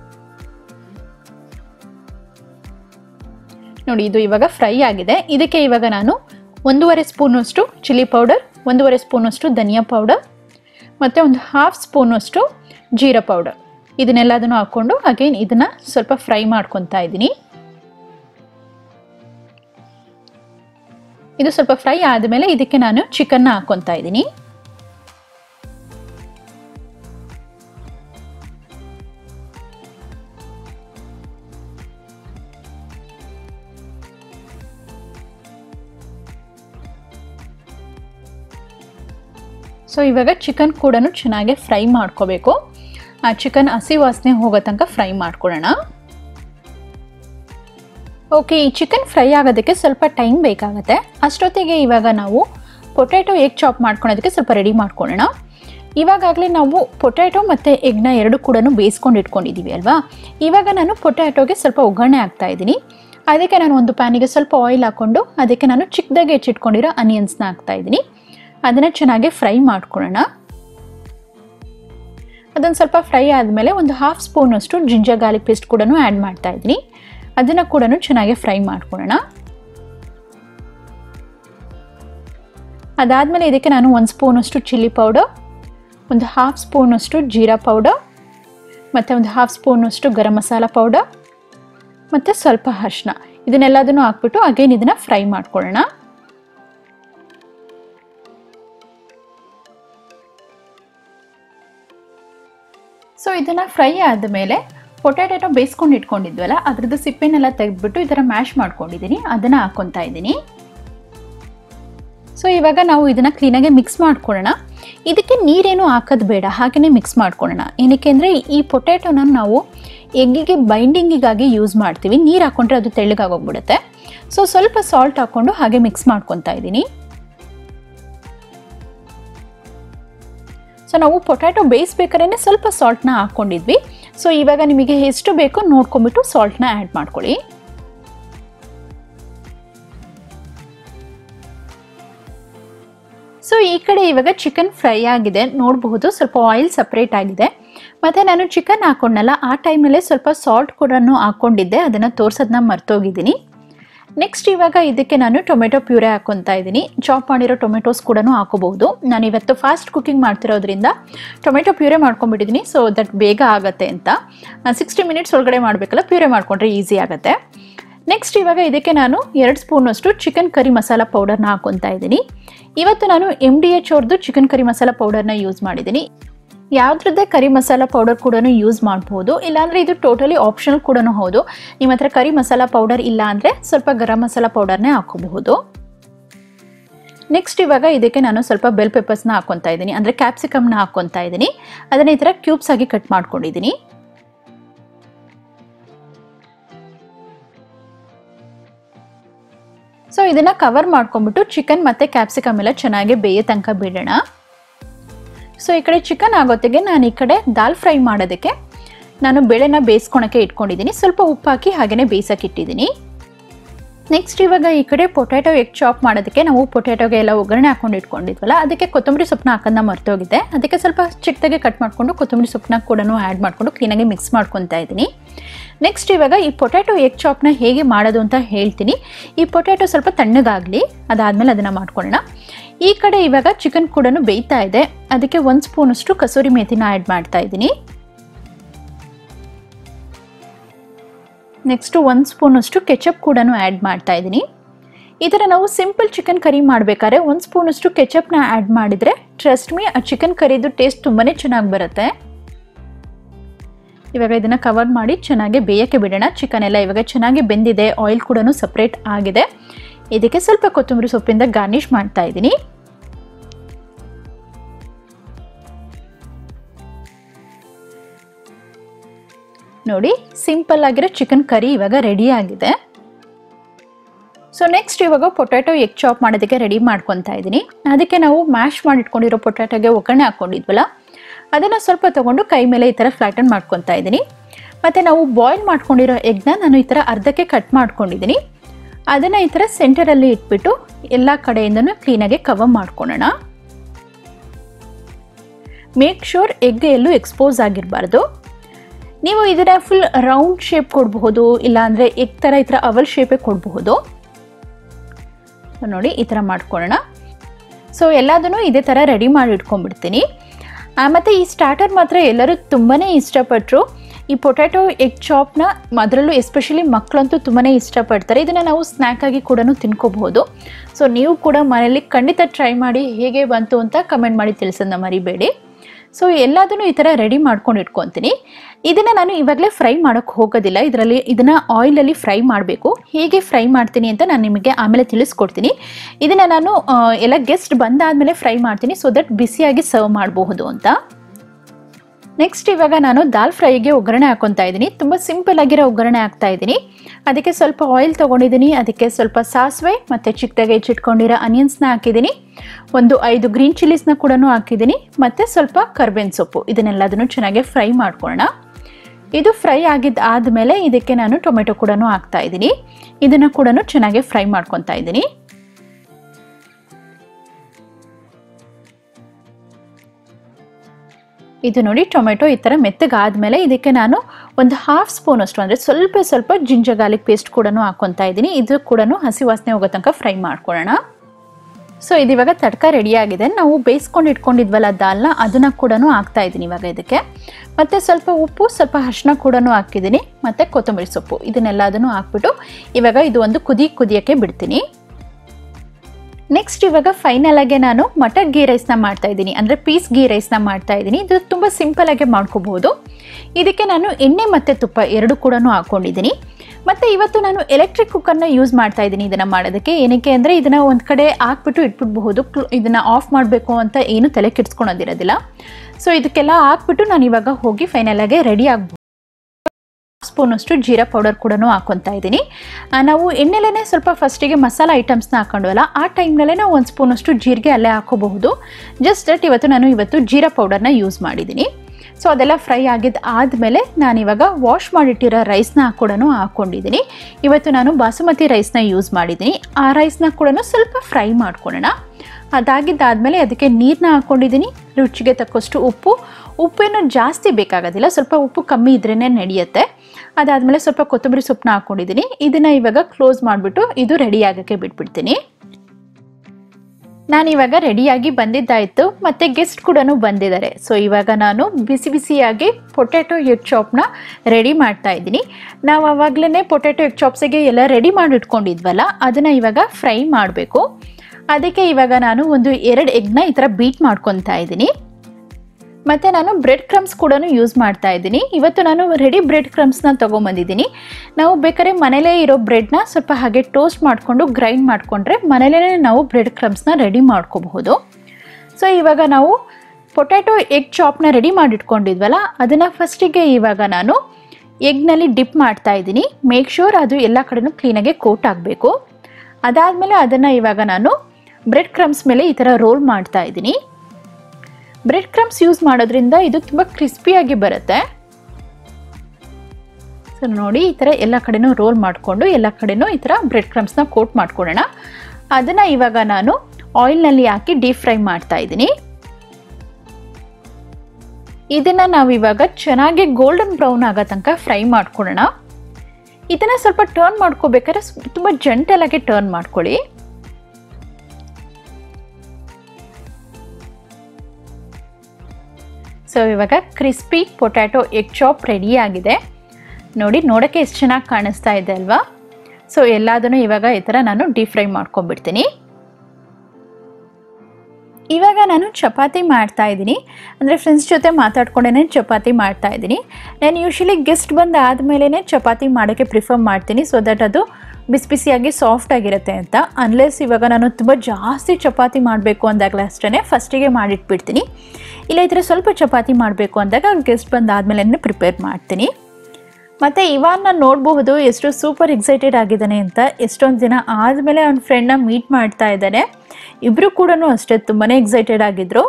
ನೋಡಿ ಇದು ಇವಾಗ ಫ್ರೈ ಆಗಿದೆ ಇದಕ್ಕೆ ಇವಾಗ ನಾನು ಒಂದೂವರೆ ಸ್ಪೂನಷ್ಟು ಚಿಲ್ಲಿ ಪೌಡರ್ ಒಂದೂವರೆ ಸ್ಪೂನಷ್ಟು ಧನಿಯಾ ಪೌಡರ್ ಮತ್ತು ಒಂದು ಹಾಫ್ ಸ್ಪೂನಷ್ಟು ಜೀರಾ ಪೌಡರ್ ಇದನ್ನೆಲ್ಲದನ್ನು ಹಾಕ್ಕೊಂಡು ಅಗೇನ್ ಇದನ್ನು ಸ್ವಲ್ಪ ಫ್ರೈ ಮಾಡ್ಕೊತಾ ಇದ್ದೀನಿ ಇದು ಸ್ವಲ್ಪ ಫ್ರೈ ಆದಮೇಲೆ ಇದಕ್ಕೆ ನಾನು ಚಿಕನ್ನ ಹಾಕ್ಕೊತಾ ಇದ್ದೀನಿ ಸೊ ಇವಾಗ ಚಿಕನ್ ಕೂಡ ಚೆನ್ನಾಗಿ ಫ್ರೈ ಮಾಡ್ಕೋಬೇಕು ಆ ಚಿಕನ್ ಹಸಿ ವಾಸನೆ ಹೋಗೋ ತನಕ ಫ್ರೈ ಮಾಡ್ಕೊಳ್ಳೋಣ ಓಕೆ ಈ ಚಿಕನ್ ಫ್ರೈ ಆಗೋದಕ್ಕೆ ಸ್ವಲ್ಪ ಟೈಮ್ ಬೇಕಾಗುತ್ತೆ ಅಷ್ಟೊತ್ತಿಗೆ ಇವಾಗ ನಾವು ಪೊಟ್ಯಾಟೊ ಎಗ್ ಚಾಪ್ ಮಾಡ್ಕೊಳೋದಕ್ಕೆ ಸ್ವಲ್ಪ ರೆಡಿ ಮಾಡ್ಕೊಳ್ಳೋಣ ಇವಾಗಲೇ ನಾವು ಪೊಟ್ಯಾಟೊ ಮತ್ತು ಎಗ್ನ ಎರಡು ಕೂಡ ಬೇಯಿಸ್ಕೊಂಡು ಇಟ್ಕೊಂಡಿದ್ದೀವಿ ಅಲ್ವಾ ಇವಾಗ ನಾನು ಪೊಟ್ಯಾಟೊಗೆ ಸ್ವಲ್ಪ ಒಗ್ಗರಣೆ ಹಾಕ್ತಾ ಇದ್ದೀನಿ ಅದಕ್ಕೆ ನಾನು ಒಂದು ಪ್ಯಾನಿಗೆ ಸ್ವಲ್ಪ ಆಯಿಲ್ ಹಾಕ್ಕೊಂಡು ಅದಕ್ಕೆ ನಾನು ಚಿಕ್ಕದಾಗಿ ಹೆಚ್ಚಿಟ್ಕೊಂಡಿರೋ ಅನಿಯನ್ಸ್ನ ಹಾಕ್ತಾ ಇದ್ದೀನಿ ಅದನ್ನು ಚೆನ್ನಾಗಿ ಫ್ರೈ ಮಾಡ್ಕೊಳ್ಳೋಣ ಅದೊಂದು ಸ್ವಲ್ಪ ಫ್ರೈ ಆದಮೇಲೆ ಒಂದು ಹಾಫ್ ಸ್ಪೂನಷ್ಟು ಜಿಂಜರ್ ಗಾರ್ಲಿಕ್ ಪೇಸ್ಟ್ ಕೂಡ ಆ್ಯಡ್ ಮಾಡ್ತಾ ಇದ್ದೀನಿ ಅದನ್ನು ಕೂಡ ಚೆನ್ನಾಗಿ ಫ್ರೈ ಮಾಡ್ಕೊಳ್ಳೋಣ ಅದಾದಮೇಲೆ ಇದಕ್ಕೆ ನಾನು ಒಂದು ಸ್ಪೂನಷ್ಟು ಚಿಲ್ಲಿ ಪೌಡರ್ ಒಂದು ಹಾಫ್ ಸ್ಪೂನಷ್ಟು ಜೀರಾ ಪೌಡರ್ ಮತ್ತು ಒಂದು ಹಾಫ್ ಸ್ಪೂನಷ್ಟು ಗರಂ ಮಸಾಲ ಪೌಡರ್ ಮತ್ತು ಸ್ವಲ್ಪ ಅರಿಶಿನ ಇದನ್ನೆಲ್ಲದನ್ನು ಹಾಕ್ಬಿಟ್ಟು ಅಗೇನ್ ಇದನ್ನು ಫ್ರೈ ಮಾಡ್ಕೊಳ್ಳೋಣ ಸೊ ಇದನ್ನು ಫ್ರೈ ಆದಮೇಲೆ ಪೊಟ್ಯಾಟೊ ಬೇಯಿಸ್ಕೊಂಡು ಇಟ್ಕೊಂಡಿದ್ವಲ್ಲ ಅದ್ರದ್ದು ಸಿಪ್ಪೆನೆಲ್ಲ ತೆಗೆದ್ಬಿಟ್ಟು ಈ ಥರ ಮ್ಯಾಶ್ ಮಾಡ್ಕೊಂಡಿದ್ದೀನಿ ಅದನ್ನು ಹಾಕ್ಕೊತಾ ಇದ್ದೀನಿ ಸೊ ಇವಾಗ ನಾವು ಇದನ್ನು ಕ್ಲೀನಾಗಿ ಮಿಕ್ಸ್ ಮಾಡ್ಕೊಳ್ಳೋಣ ಇದಕ್ಕೆ ನೀರೇನು ಹಾಕೋದು ಬೇಡ ಹಾಗೆಯೇ ಮಿಕ್ಸ್ ಮಾಡ್ಕೊಳ್ಳೋಣ ಏನಕ್ಕೆ ಅಂದರೆ ಈ ಪೊಟ್ಯಾಟೊನ ನಾವು ಎಗ್ಗಿಗೆ ಬೈಂಡಿಂಗಿಗಾಗಿ ಯೂಸ್ ಮಾಡ್ತೀವಿ ನೀರು ಹಾಕ್ಕೊಂಡ್ರೆ ಅದು ತೆಳ್ಳಗಾಗೋಗ್ಬಿಡುತ್ತೆ ಸೊ ಸ್ವಲ್ಪ ಸಾಲ್ಟ್ ಹಾಕ್ಕೊಂಡು ಹಾಗೆ ಮಿಕ್ಸ್ ಮಾಡ್ಕೊತಾ ಇದ್ದೀನಿ ಸೊ ನಾವು ಪೊಟ್ಯಾಟೊ ಬೇಯಿಸ್ಬೇಕಾದ್ರೆ ಸ್ವಲ್ಪ ಸಾಲ್ಟ್ನ ಹಾಕ್ಕೊಂಡಿದ್ವಿ ಸೊ ಇವಾಗ ನಿಮಗೆ ಎಷ್ಟು ಬೇಕೋ ನೋಡ್ಕೊಂಬಿಟ್ಟು ಸಾಲ್ಟ್ನ ಆ್ಯಡ್ ಮಾಡ್ಕೊಳ್ಳಿ ಸೊ ಈ ಕಡೆ ಇವಾಗ ಚಿಕನ್ ಫ್ರೈ ಆಗಿದೆ ನೋಡಬಹುದು ಸ್ವಲ್ಪ ಆಯಿಲ್ ಸಪ್ರೇಟ್ ಆಗಿದೆ ಮತ್ತು ನಾನು ಚಿಕನ್ ಹಾಕೊಂಡಲ್ಲ ಆ ಟೈಮಲ್ಲೇ ಸ್ವಲ್ಪ ಸಾಲ್ಟ್ ಕೂಡ ಹಾಕ್ಕೊಂಡಿದ್ದೆ ಅದನ್ನು ತೋರ್ಸೋದನ್ನ ಮರ್ತೋಗಿದ್ದೀನಿ ನೆಕ್ಸ್ಟ್ ಇವಾಗ ಇದಕ್ಕೆ ನಾನು ಟೊಮೆಟೊ ಪ್ಯೂರೆ ಹಾಕ್ಕೊತಾ ಇದ್ದೀನಿ ಚಾಪ್ ಮಾಡಿರೋ ಟೊಮೆಟೊಸ್ ಕೂಡ ಹಾಕೋಬಹುದು ನಾನು ಇವತ್ತು ಫಾಸ್ಟ್ ಕುಕಿಂಗ್ ಮಾಡ್ತಿರೋದ್ರಿಂದ ಟೊಮೆಟೊ ಪ್ಯೂರೆ ಮಾಡ್ಕೊಂಡ್ಬಿಟ್ಟಿದ್ದೀನಿ ಸೊ ದಟ್ ಬೇಗ ಆಗುತ್ತೆ ಅಂತ ಸಿಕ್ಸ್ಟಿ ಮಿನಿಟ್ಸ್ ಒಳಗಡೆ ಮಾಡಬೇಕಲ್ಲ ಪ್ಯೂರೆ ಮಾಡಿಕೊಂಡ್ರೆ ಈಸಿ ಆಗುತ್ತೆ ನೆಕ್ಸ್ಟ್ ಇವಾಗ ಇದಕ್ಕೆ ನಾನು ಎರಡು ಸ್ಪೂನಷ್ಟು ಚಿಕನ್ ಕರಿ ಮಸಾಲ ಪೌಡರ್ನ ಹಾಕೊತಾ ಇದ್ದೀನಿ ಇವತ್ತು ನಾನು ಎಮ್ ಡಿ ಎಚ್ ಅವ್ರದ್ದು ಚಿಕನ್ ಕರಿ ಮಸಾಲ ಪೌಡರ್ನ ಯೂಸ್ ಮಾಡಿದ್ದೀನಿ ಯಾವುದ್ರದ್ದೇ ಕರಿ ಮಸಾಲ ಪೌಡರ್ ಕೂಡ ಯೂಸ್ ಮಾಡ್ಬೋದು ಇಲ್ಲಾಂದರೆ ಇದು ಟೋಟಲಿ ಆಪ್ಷನಲ್ ಕೂಡ ಹೌದು ನಿಮ್ಮ ಹತ್ರ ಕರಿ ಮಸಾಲ ಪೌಡರ್ ಇಲ್ಲ ಅಂದರೆ ಸ್ವಲ್ಪ ಗರಂ ಮಸಾಲ ಪೌಡರ್ನೇ ಹಾಕೋಬಹುದು ನೆಕ್ಸ್ಟ್ ಇವಾಗ ಇದಕ್ಕೆ ನಾನು ಸ್ವಲ್ಪ ಬೆಲ್ ಪೆಪ್ಪರ್ಸ್ನ ಹಾಕ್ಕೊತಾ ಇದ್ದೀನಿ ಅಂದರೆ ಕ್ಯಾಪ್ಸಿಕಮ್ನ ಹಾಕ್ಕೊತಾ ಇದ್ದೀನಿ ಅದನ್ನ ಈ ಥರ ಕ್ಯೂಬ್ಸ್ ಆಗಿ ಕಟ್ ಮಾಡ್ಕೊಂಡಿದ್ದೀನಿ ಸೊ ಇದನ್ನ ಕವರ್ ಮಾಡ್ಕೊಂಡ್ಬಿಟ್ಟು ಚಿಕನ್ ಮತ್ತೆ ಕ್ಯಾಪ್ಸಿಕಮ್ ಎಲ್ಲ ಚೆನ್ನಾಗಿ ಬೇಯೋ ತನಕ ಬಿಡೋಣ ಸೊ ಈ ಕಡೆ ಚಿಕನ್ ಆಗೋತ್ತಿಗೆ ನಾನು ಈ ಕಡೆ ದಾಲ್ ಫ್ರೈ ಮಾಡೋದಕ್ಕೆ ನಾನು ಬೇಳೆನ ಬೇಯಿಸ್ಕೊಳಕ್ಕೆ ಇಟ್ಕೊಂಡಿದ್ದೀನಿ ಸ್ವಲ್ಪ ಉಪ್ಪು ಹಾಕಿ ಹಾಗೆಯೇ ಬೇಯಿಸಕ್ಕೆ ಇಟ್ಟಿದ್ದೀನಿ ನೆಕ್ಸ್ಟ್ ಇವಾಗ ಈ ಕಡೆ ಪೊಟ್ಯಾಟೊ ಎಗ್ ಚಾಪ್ ಮಾಡೋದಕ್ಕೆ ನಾವು ಪೊಟ್ಯಾಟೊಗೆ ಎಲ್ಲ ಒಗ್ಗರಣೆ ಹಾಕೊಂಡು ಇಟ್ಕೊಂಡಿದ್ವಲ್ಲ ಅದಕ್ಕೆ ಕೊತ್ತಂಬರಿ ಸೊಪ್ಪನ್ನ ಹಾಕೋದನ್ನ ಮರ್ತೋಗಿದೆ ಅದಕ್ಕೆ ಸ್ವಲ್ಪ ಚಿಕ್ಕದಾಗೆ ಕಟ್ ಮಾಡಿಕೊಂಡು ಕೊತ್ತಂಬರಿ ಸೊಪ್ಪನ್ನ ಕೂಡ ಆ್ಯಡ್ ಮಾಡಿಕೊಂಡು ಕ್ಲೀನಾಗಿ ಮಿಕ್ಸ್ ಮಾಡ್ಕೊತಾ ಇದ್ದೀನಿ ನೆಕ್ಸ್ಟ್ ಇವಾಗ ಈ ಪೊಟ್ಯಾಟೊ ಎಗ್ ಚಾಪ್ನ ಹೇಗೆ ಮಾಡೋದು ಅಂತ ಹೇಳ್ತೀನಿ ಈ ಪೊಟ್ಯಾಟೊ ಸ್ವಲ್ಪ ತಣ್ಣಗಾಗಲಿ ಅದಾದಮೇಲೆ ಅದನ್ನು ಮಾಡ್ಕೊಳ್ಳೋಣ ಈ ಕಡೆ ಇವಾಗ ಚಿಕನ್ ಕೂಡ ಬೇಯ್ತಾ ಇದೆ ಅದಕ್ಕೆ ಒಂದು ಸ್ಪೂನಷ್ಟು ಕಸೂರಿ ಮೇಥಿನ ಆ್ಯಡ್ ಮಾಡ್ತಾ ಇದ್ದೀನಿ ನೆಕ್ಸ್ಟು ಒಂದು ಸ್ಪೂನಷ್ಟು ಕೆಚಪ್ ಕೂಡ ಆ್ಯಡ್ ಮಾಡ್ತಾ ಇದ್ದೀನಿ ಈ ಥರ ನಾವು ಸಿಂಪಲ್ ಚಿಕನ್ ಕರಿ ಮಾಡಬೇಕಾದ್ರೆ ಒಂದು ಸ್ಪೂನಷ್ಟು ಕೆಚಪ್ನ ಆ್ಯಡ್ ಮಾಡಿದರೆ ಟ್ರಸ್ಟ್ ಮೀ ಆ ಚಿಕನ್ ಕರಿದು ಟೇಸ್ಟ್ ತುಂಬಾ ಚೆನ್ನಾಗಿ ಬರುತ್ತೆ ಇವಾಗ ಇದನ್ನು ಕವರ್ ಮಾಡಿ ಚೆನ್ನಾಗಿ ಬೇಯಕ್ಕೆ ಬಿಡೋಣ ಚಿಕನ್ ಎಲ್ಲ ಇವಾಗ ಚೆನ್ನಾಗಿ ಬೆಂದಿದೆ ಆಯಿಲ್ ಕೂಡ ಸಪ್ರೇಟ್ ಆಗಿದೆ ಇದಕ್ಕೆ ಸ್ವಲ್ಪ ಕೊತ್ತಂಬರಿ ಸೊಪ್ಪಿಂದ ಗಾರ್ನಿಷ್ ಮಾಡ್ತಾ ಇದ್ದೀನಿ ನೋಡಿ ಸಿಂಪಲ್ ಆಗಿರೋ ಚಿಕನ್ ಕರಿ ಇವಾಗ ರೆಡಿ ಆಗಿದೆ ಸೊ ನೆಕ್ಸ್ಟ್ ಇವಾಗ ಪೊಟ್ಯಾಟೊ ಎಗ್ ಚಾಪ್ ಮಾಡೋದಕ್ಕೆ ರೆಡಿ ಮಾಡ್ಕೊತಾ ಇದ್ದೀನಿ ಅದಕ್ಕೆ ನಾವು ಮ್ಯಾಶ್ ಮಾಡಿ ಇಟ್ಕೊಂಡಿರೋ ಪೊಟ್ಯಾಟೊಗೆ ಒಗ್ಗರಣೆ ಹಾಕ್ಕೊಂಡಿದ್ವಲ್ಲ ಅದನ್ನು ಸ್ವಲ್ಪ ತೊಗೊಂಡು ಕೈ ಮೇಲೆ ಈ ಥರ ಫ್ಲಾಟನ್ ಮಾಡ್ಕೊತಾ ಇದ್ದೀನಿ ಮತ್ತು ನಾವು ಬಾಯ್ಲ್ ಮಾಡ್ಕೊಂಡಿರೋ ಎಗ್ನ ನಾನು ಈ ಥರ ಅರ್ಧಕ್ಕೆ ಕಟ್ ಮಾಡ್ಕೊಂಡಿದ್ದೀನಿ ಅದನ್ನು ಈ ಥರ ಸೆಂಟರಲ್ಲಿ ಇಟ್ಬಿಟ್ಟು ಎಲ್ಲ ಕಡೆಯಿಂದನೂ ಕ್ಲೀನಾಗಿ ಕವರ್ ಮಾಡ್ಕೊಳ್ಳೋಣ ಮೇಕ್ ಶೋರ್ ಎಗ್ ಎಲ್ಲೂ ಎಕ್ಸ್ಪೋಸ್ ಆಗಿರಬಾರ್ದು ನೀವು ಇದರ ಫುಲ್ ರೌಂಡ್ ಶೇಪ್ ಕೊಡಬಹುದು ಇಲ್ಲಾಂದರೆ ಎಗ್ ಥರ ಈ ಥರ ಅವಲ್ ಶೇಪೇ ಕೊಡಬಹುದು ನೋಡಿ ಈ ಥರ ಮಾಡ್ಕೊಳ್ಳೋಣ ಸೊ ಎಲ್ಲದನ್ನು ಇದೇ ಥರ ರೆಡಿ ಮಾಡಿ ಇಟ್ಕೊಂಡ್ಬಿಡ್ತೀನಿ ಮತ್ತು ಈ ಸ್ಟಾರ್ಟರ್ ಮಾತ್ರ ಎಲ್ಲರೂ ತುಂಬಾ ಇಷ್ಟಪಟ್ಟರು ಈ ಪೊಟ್ಯಾಟೊ ಎಗ್ ಚಾಪ್ನ ಅದರಲ್ಲೂ ಎಸ್ಪೆಷಲಿ ಮಕ್ಕಳಂತೂ ತುಂಬಾ ಇಷ್ಟಪಡ್ತಾರೆ ಇದನ್ನು ನಾವು ಸ್ನ್ಯಾಕ್ ಆಗಿ ಕೂಡ ತಿನ್ಕೋಬಹುದು ಸೊ ನೀವು ಕೂಡ ಮನೆಯಲ್ಲಿ ಖಂಡಿತ ಟ್ರೈ ಮಾಡಿ ಹೇಗೆ ಬಂತು ಅಂತ ಕಮೆಂಟ್ ಮಾಡಿ ತಿಳಿಸೋದನ್ನ ಮರಿಬೇಡಿ ಸೊ ಎಲ್ಲದನ್ನು ಈ ಥರ ರೆಡಿ ಮಾಡ್ಕೊಂಡು ಇಟ್ಕೊತೀನಿ ಇದನ್ನು ನಾನು ಇವಾಗಲೇ ಫ್ರೈ ಮಾಡೋಕ್ಕೆ ಹೋಗೋದಿಲ್ಲ ಇದರಲ್ಲಿ ಇದನ್ನು ಆಯಿಲಲ್ಲಿ ಫ್ರೈ ಮಾಡಬೇಕು ಹೇಗೆ ಫ್ರೈ ಮಾಡ್ತೀನಿ ಅಂತ ನಾನು ನಿಮಗೆ ಆಮೇಲೆ ತಿಳಿಸ್ಕೊಡ್ತೀನಿ ಇದನ್ನು ನಾನು ಆ, ಎಲ್ಲ ಗೆಸ್ಟ್ ಬಂದಾದಮೇಲೆ ಫ್ರೈ ಮಾಡ್ತೀನಿ ಸೊ ದಟ್ ಬಿಸಿಯಾಗಿ ಸರ್ವ್ ಮಾಡಬಹುದು ಅಂತ ನೆಕ್ಸ್ಟ್ ಇವಾಗ ನಾನು ದಾಲ್ ಫ್ರೈಗೆ ಒಗ್ಗರಣೆ ಹಾಕೊತಾ ಇದ್ದೀನಿ ತುಂಬ ಸಿಂಪಲ್ ಆಗಿರೋ ಒಗ್ಗರಣೆ ಹಾಕ್ತಾ ಇದ್ದೀನಿ ಅದಕ್ಕೆ ಸ್ವಲ್ಪ ಆಯಿಲ್ ತೊಗೊಂಡಿದ್ದೀನಿ ಅದಕ್ಕೆ ಸ್ವಲ್ಪ ಸಾಸಿವೆ ಮತ್ತು ಚಿಕ್ಕದಾಗಿ ಹೆಚ್ಚಿಟ್ಕೊಂಡಿರೋ ಅನಿಯನ್ಸ್ನ ಹಾಕಿದ್ದೀನಿ ಒಂದು ಐದು ಗ್ರೀನ್ ಚಿಲ್ಲೀಸ್ನ ಕೂಡ ಹಾಕಿದ್ದೀನಿ ಮತ್ತು ಸ್ವಲ್ಪ ಕರ್ಬೇವಿನ ಸೊಪ್ಪು ಇದನ್ನೆಲ್ಲದನ್ನು ಚೆನ್ನಾಗಿ ಫ್ರೈ ಮಾಡ್ಕೊಳ್ಳೋಣ ಇದು ಫ್ರೈ ಆಗಿದ್ದು ಆದಮೇಲೆ ಇದಕ್ಕೆ ನಾನು ಟೊಮೆಟೊ ಕೂಡ ಹಾಕ್ತಾ ಇದ್ದೀನಿ ಇದನ್ನು ಕೂಡ ಚೆನ್ನಾಗಿ ಫ್ರೈ ಮಾಡ್ಕೊತಾ ಇದ್ದೀನಿ ಇದು ನೋಡಿ ಟೊಮೆಟೊ ಈ ಥರ ಮೆತ್ತಗಾದ್ಮೇಲೆ ಇದಕ್ಕೆ ನಾನು ಒಂದು ಹಾಫ್ ಸ್ಪೂನ್ ಅಷ್ಟು ಅಂದರೆ ಸ್ವಲ್ಪ ಸ್ವಲ್ಪ ಜಿಂಜರ್ ಗಾರ್ಲಿಕ್ ಪೇಸ್ಟ್ ಕೂಡ ಹಾಕ್ಕೊತಾ ಇದ್ದೀನಿ ಇದು ಕೂಡ ಹಸಿ ವಾಸನೆ ಹೋಗೋ ತನಕ ಫ್ರೈ ಮಾಡ್ಕೊಳ್ಳೋಣ ಸೊ ಇದು ಇವಾಗ ತಡ್ಕ ರೆಡಿಯಾಗಿದೆ ನಾವು ಬೇಯಿಸ್ಕೊಂಡು ಇಟ್ಕೊಂಡಿದ್ವಲ್ಲ ದಾಲ್ನ ಅದನ್ನು ಕೂಡ ಹಾಕ್ತಾ ಇದ್ದೀನಿ ಇವಾಗ ಇದಕ್ಕೆ ಮತ್ತು ಸ್ವಲ್ಪ ಉಪ್ಪು ಸ್ವಲ್ಪ ಅರಿಶಿನ ಕೂಡ ಹಾಕಿದ್ದೀನಿ ಮತ್ತು ಕೊತ್ತಂಬರಿ ಸೊಪ್ಪು ಇದನ್ನೆಲ್ಲದನ್ನು ಹಾಕ್ಬಿಟ್ಟು ಇವಾಗ ಇದು ಒಂದು ಕುದಿ ಕುದಿಯೋಕ್ಕೆ ಬಿಡ್ತೀನಿ ನೆಕ್ಸ್ಟ್ ಇವಾಗ ಫೈನಲ್ ಆಗಿ ನಾನು ಮಟರ್ ಗೀ ರೈಸ್ನ ಮಾಡ್ತಾ ಇದ್ದೀನಿ ಅಂದರೆ ಪೀಸ್ ಗೀ ರೈಸ್ನ ಮಾಡ್ತಾ ಇದ್ದೀನಿ ಇದು ತುಂಬ ಸಿಂಪಲ್ ಆಗಿ ಮಾಡ್ಕೋಬಹುದು ಇದಕ್ಕೆ ನಾನು ಎಣ್ಣೆ ಮತ್ತು ತುಪ್ಪ ಎರಡು ಕೂಡ ಹಾಕ್ಕೊಂಡಿದ್ದೀನಿ ಮತ್ತು ಇವತ್ತು ನಾನು ಎಲೆಕ್ಟ್ರಿಕ್ ಕುಕ್ಕರ್ನ ಯೂಸ್ ಮಾಡ್ತಾ ಇದ್ದೀನಿ ಇದನ್ನು ಮಾಡೋದಕ್ಕೆ ಏನಕ್ಕೆ ಅಂದರೆ ಇದನ್ನು ಒಂದು ಕಡೆ ಹಾಕ್ಬಿಟ್ಟು ಇಟ್ಬಿಡ್ಬಹುದು ಇದನ್ನು ಆಫ್ ಮಾಡಬೇಕು ಅಂತ ಏನು ತಲೆ ಕೆಡ್ಸ್ಕೊಳೋದಿರೋದಿಲ್ಲ ಸೊ ಇದಕ್ಕೆಲ್ಲ ಹಾಕ್ಬಿಟ್ಟು ನಾನು ಇವಾಗ ಹೋಗಿ ಫೈನಲ್ ಆಗಿ ರೆಡಿ ಆಗ್ಬೋದು ಸ್ಪೂನಷ್ಟು ಜೀರಾ ಪೌಡರ್ ಕೂಡ ಹಾಕೊತಾ ಇದ್ದೀನಿ ಆ, ನಾವು ಎಣ್ಣೆಲೇ ಸ್ವಲ್ಪ ಫಸ್ಟಿಗೆ ಮಸಾಲ ಐಟಮ್ಸ್ನ ಹಾಕೊಂಡ್ವಲ್ಲ ಆ ಟೈಮ್ನಲ್ಲೇ ನಾವು ಒಂದು ಸ್ಪೂನಷ್ಟು ಜೀರಿಗೆ ಅಲ್ಲೇ ಹಾಕೋಬಹುದು ಜಸ್ಟ್ ದಟ್ ಇವತ್ತು ನಾನು ಇವತ್ತು ಜೀರಾ ಪೌಡರ್ನ ಯೂಸ್ ಮಾಡಿದ್ದೀನಿ ಸೊ ಅದೆಲ್ಲ ಫ್ರೈ ಆಗಿದ್ದು ಆದಮೇಲೆ ನಾನು ಇವಾಗ ವಾಶ್ ಮಾಡಿಟ್ಟಿರೋ ರೈಸ್ನ ಕೂಡ ಹಾಕ್ಕೊಂಡಿದ್ದೀನಿ ಇವತ್ತು ನಾನು ಬಾಸುಮತಿ ರೈಸ್ನ ಯೂಸ್ ಮಾಡಿದ್ದೀನಿ ಆ ರೈಸ್ನ ಕೂಡ ಸ್ವಲ್ಪ ಫ್ರೈ ಮಾಡ್ಕೊಳ್ಳೋಣ ಅದಾಗಿದ್ದಾದಮೇಲೆ ಅದಕ್ಕೆ ನೀರನ್ನ ಹಾಕ್ಕೊಂಡಿದ್ದೀನಿ ರುಚಿಗೆ ತಕ್ಕಷ್ಟು ಉಪ್ಪು ಉಪ್ಪೇನು ಜಾಸ್ತಿ ಬೇಕಾಗೋದಿಲ್ಲ ಸ್ವಲ್ಪ ಉಪ್ಪು ಕಮ್ಮಿ ಇದ್ರೇ ನಡೆಯುತ್ತೆ ಅದಾದಮೇಲೆ ಸ್ವಲ್ಪ ಕೊತ್ತಂಬರಿ ಸೊಪ್ಪನ್ನ ಹಾಕ್ಕೊಂಡಿದ್ದೀನಿ ಇದನ್ನು ಇವಾಗ ಕ್ಲೋಸ್ ಮಾಡಿಬಿಟ್ಟು ಇದು ರೆಡಿ ಆಗೋಕ್ಕೆ ಬಿಟ್ಬಿಡ್ತೀನಿ ನಾನು ಇವಾಗ ರೆಡಿಯಾಗಿ ಬಂದಿದ್ದಾಯಿತು ಮತ್ತು ಗೆಸ್ಟ್ ಕೂಡ ಬಂದಿದ್ದಾರೆ ಸೊ ಇವಾಗ ನಾನು ಬಿಸಿ ಬಿಸಿಯಾಗಿ ಪೊಟ್ಯಾಟೊ ಎಗ್ ಚಾಪ್ನ ರೆಡಿ ಮಾಡ್ತಾ ಇದ್ದೀನಿ ನಾವು ಆವಾಗಲೇ ಪೊಟ್ಯಾಟೊ ಎಗ್ ಚಾಪ್ಸಿಗೆ ಎಲ್ಲ ರೆಡಿ ಮಾಡಿ ಇಟ್ಕೊಂಡಿದ್ವಲ್ಲ ಅದನ್ನು ಇವಾಗ ಫ್ರೈ ಮಾಡಬೇಕು ಅದಕ್ಕೆ ಇವಾಗ ನಾನು ಒಂದು ಎರಡು ಎಗ್ನ ಈ ಥರ ಬೀಟ್ ಮಾಡ್ಕೊತಾ ಇದ್ದೀನಿ ಮತ್ತು ನಾನು ಬ್ರೆಡ್ ಕ್ರಮ್ಸ್ ಕೂಡ ಯೂಸ್ ಮಾಡ್ತಾ ಇದ್ದೀನಿ ಇವತ್ತು ನಾನು ರೆಡಿ ಬ್ರೆಡ್ ಕ್ರಮ್ಸ್ನ ತೊಗೊಂಬಂದಿದ್ದೀನಿ ನಾವು ಬೇಕಾದ್ರೆ ಮನೇಲೇ ಇರೋ ಬ್ರೆಡ್ನ ಸ್ವಲ್ಪ ಹಾಗೆ ಟೋಸ್ಟ್ ಮಾಡಿಕೊಂಡು ಗ್ರೈಂಡ್ ಮಾಡಿಕೊಂಡ್ರೆ ಮನೇಲೇ ನಾವು ಬ್ರೆಡ್ ಕ್ರಮ್ಸ್ನ ರೆಡಿ ಮಾಡ್ಕೋಬಹುದು ಸೊ ಇವಾಗ ನಾವು ಪೊಟ್ಯಾಟೊ ಎಗ್ ಚಾಪ್ನ ರೆಡಿ ಮಾಡಿಟ್ಕೊಂಡಿದ್ವಲ್ಲ ಅದನ್ನು ಫಸ್ಟಿಗೆ ಇವಾಗ ನಾನು ಎಗ್ನಲ್ಲಿ ಡಿಪ್ ಮಾಡ್ತಾ ಇದ್ದೀನಿ ಮೇಕ್ ಶೂರ್ ಅದು ಎಲ್ಲ ಕಡೆನೂ ಕ್ಲೀನಾಗಿ ಕೋಟ್ ಆಗಬೇಕು ಅದಾದಮೇಲೆ ಅದನ್ನು ಇವಾಗ ನಾನು ಬ್ರೆಡ್ ಕ್ರಮ್ಸ್ ಮೇಲೆ ಈ ಥರ ರೋಲ್ ಮಾಡ್ತಾ ಇದ್ದೀನಿ ಬ್ರೆಡ್ ಕ್ರಮ್ಸ್ ಯೂಸ್ ಮಾಡೋದ್ರಿಂದ ಇದು ತುಂಬ ಕ್ರಿಸ್ಪಿಯಾಗಿ ಬರುತ್ತೆ ಸೊ ನೋಡಿ ಈ ಥರ ಎಲ್ಲ ಕಡೆನೂ ರೋಲ್ ಮಾಡಿಕೊಂಡು ಎಲ್ಲ ಕಡೆನೂ ಈ ಥರ ಬ್ರೆಡ್ ಕ್ರಮ್ಸ್ನ ಕೋಟ್ ಮಾಡ್ಕೊಳ್ಳೋಣ ಅದನ್ನು ಇವಾಗ ನಾನು ಆಯಿಲ್ನಲ್ಲಿ ಹಾಕಿ ಡೀಪ್ ಫ್ರೈ ಮಾಡ್ತಾ ಇದ್ದೀನಿ ಇದನ್ನು ನಾವು ಇವಾಗ ಚೆನ್ನಾಗಿ ಗೋಲ್ಡನ್ ಬ್ರೌನ್ ಆಗೋ ತನಕ ಫ್ರೈ ಮಾಡ್ಕೊಳ್ಳೋಣ ಇದನ್ನು ಸ್ವಲ್ಪ ಟರ್ನ್ ಮಾಡ್ಕೋಬೇಕಾದ್ರೆ ತುಂಬ ಜಂಟಲಾಗಿ ಟರ್ನ್ ಮಾಡ್ಕೊಳ್ಳಿ ಸೊ ಇವಾಗ crispy potato egg chop ready ಆಗಿದೆ ನೋಡಿ ನೋಡೋಕ್ಕೆ ಎಷ್ಟು ಚೆನ್ನಾಗಿ ಕಾಣಿಸ್ತಾ ಇದೆ ಅಲ್ವಾ ಸೊ ಎಲ್ಲದನ್ನು ಇವಾಗ ಈ ಥರ ನಾನು ಡೀಪ್ ಫ್ರೈ ಮಾಡ್ಕೊಂಡ್ಬಿಡ್ತೀನಿ ಇವಾಗ ನಾನು ಚಪಾತಿ ಮಾಡ್ತಾ ಇದ್ದೀನಿ ಅಂದರೆ ಫ್ರೆಂಡ್ಸ್ ಜೊತೆ ಮಾತಾಡ್ಕೊಂಡೇ ಚಪಾತಿ ಮಾಡ್ತಾ ಇದ್ದೀನಿ ನಾನು ಯೂಶಲಿ ಗೆಸ್ಟ್ ಬಂದು ಆದಮೇಲೆ ಚಪಾತಿ ಮಾಡೋಕ್ಕೆ ಪ್ರಿಫರ್ ಮಾಡ್ತೀನಿ ಸೊ ದಟ್ ಅದು ಬಿಸಿ ಬಿಸಿಯಾಗಿ ಸಾಫ್ಟ್ ಆಗಿರುತ್ತೆ ಅಂತ ಅನ್ಲೆಸ್ ಇವಾಗ ನಾನು ತುಂಬ ಜಾಸ್ತಿ ಚಪಾತಿ ಮಾಡಬೇಕು ಅಂದಾಗಲೇ ಅಷ್ಟೇ ಫಸ್ಟಿಗೆ ಮಾಡಿಟ್ಬಿಡ್ತೀನಿ ಇಲ್ಲ ಈ ಥರ ಸ್ವಲ್ಪ ಚಪಾತಿ ಮಾಡಬೇಕು ಅಂದಾಗ ಗೆಸ್ಟ್ ಬಂದಾದಮೇಲೆ ಪ್ರಿಪೇರ್ ಮಾಡ್ತೀನಿ ಮತ್ತು ಇವಾನ್ನ ನೋಡಬಹುದು ಎಷ್ಟು ಸೂಪರ್ ಎಕ್ಸೈಟೆಡ್ ಆಗಿದ್ದಾನೆ ಅಂತ ಎಷ್ಟೊಂದು ದಿನ ಆದಮೇಲೆ ಅವ್ನ ಫ್ರೆಂಡ್ನ ಮೀಟ್ ಮಾಡ್ತಾ ಇದ್ದಾನೆ ಇಬ್ಬರು ಕೂಡ ಅಷ್ಟೇ ತುಂಬಾ ಎಕ್ಸೈಟೆಡ್ ಆಗಿದ್ರು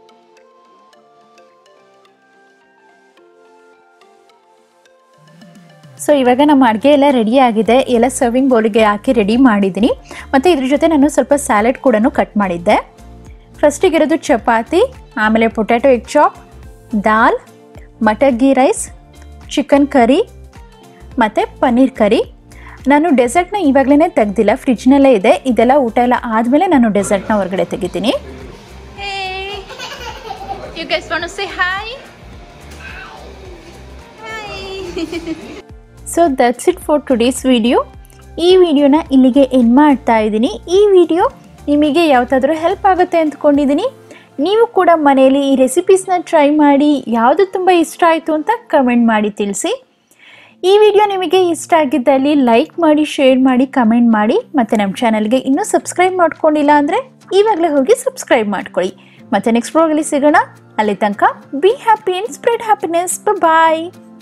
ಸೊ ಇವಾಗ ನಮ್ಮ ಅಡುಗೆ ಎಲ್ಲ ರೆಡಿ ಆಗಿದೆ ಎಲ್ಲ ಸರ್ವಿಂಗ್ ಬೌಲಿಗೆ ಹಾಕಿ ರೆಡಿ ಮಾಡಿದ್ದೀನಿ ಮತ್ತು ಇದ್ರ ಜೊತೆ ನಾನು ಸ್ವಲ್ಪ ಸ್ಯಾಲೆಡ್ ಕೂಡ ಕಟ್ ಮಾಡಿದ್ದೆ ಫಸ್ಟಿಗಿರೋದು ಚಪಾತಿ ಆಮೇಲೆ potato egg chop dal matar ghee rice chicken curry ಮತ್ತು ಪನ್ನೀರ್ ಕರಿ ನಾನು ಡೆಸರ್ಟ್ನ ಇವಾಗಲೇ ತೆಗ್ದಿಲ್ಲ ಫ್ರಿಜ್ನಲ್ಲೇ ಇದೆ ಇದೆಲ್ಲ ಊಟ ಎಲ್ಲ ಆದಮೇಲೆ ನಾನು ಡೆಸರ್ಟ್ನ ಹೊರಗಡೆ ತೆಗಿತೀನಿ you guys want say hi so that's it for today's video ಈ ವಿಡಿಯೋನ ಇಲ್ಲಿಗೆ ಎಂಡ್ ಮಾಡ್ತಾ ಇದ್ದೀನಿ ಈ ವಿಡಿಯೋ ನಿಮಗೆ ಯಾವುದಾದ್ರೂ ಹೆಲ್ಪ್ ಆಗುತ್ತೆ ಅಂದ್ಕೊಂಡಿದ್ದೀನಿ ನೀವು ಕೂಡ ಮನೆಯಲ್ಲಿ ಈ ರೆಸಿಪೀಸ್ನ ಟ್ರೈ ಮಾಡಿ ಯಾವುದು ತುಂಬ ಇಷ್ಟ ಆಯಿತು ಅಂತ ಕಮೆಂಟ್ ಮಾಡಿ ತಿಳಿಸಿ ಈ ವಿಡಿಯೋ ನಿಮಗೆ ಇಷ್ಟ ಆಗಿದ್ದಲ್ಲಿ ಲೈಕ್ ಮಾಡಿ ಶೇರ್ ಮಾಡಿ ಕಮೆಂಟ್ ಮಾಡಿ ಮತ್ತು ನಮ್ಮ ಚಾನಲ್ಗೆ ಇನ್ನೂ ಸಬ್ಸ್ಕ್ರೈಬ್ ಮಾಡ್ಕೊಂಡಿಲ್ಲ ಅಂದರೆ ಇವಾಗಲೇ ಹೋಗಿ ಸಬ್ಸ್ಕ್ರೈಬ್ ಮಾಡ್ಕೊಳ್ಳಿ ಮತ್ತು ನೆಕ್ಸ್ಟ್ ಬ್ಲಾಗಲ್ಲಿ ಸಿಗೋಣ ಅಲ್ಲಿ ತನಕ be happy and spread happiness bye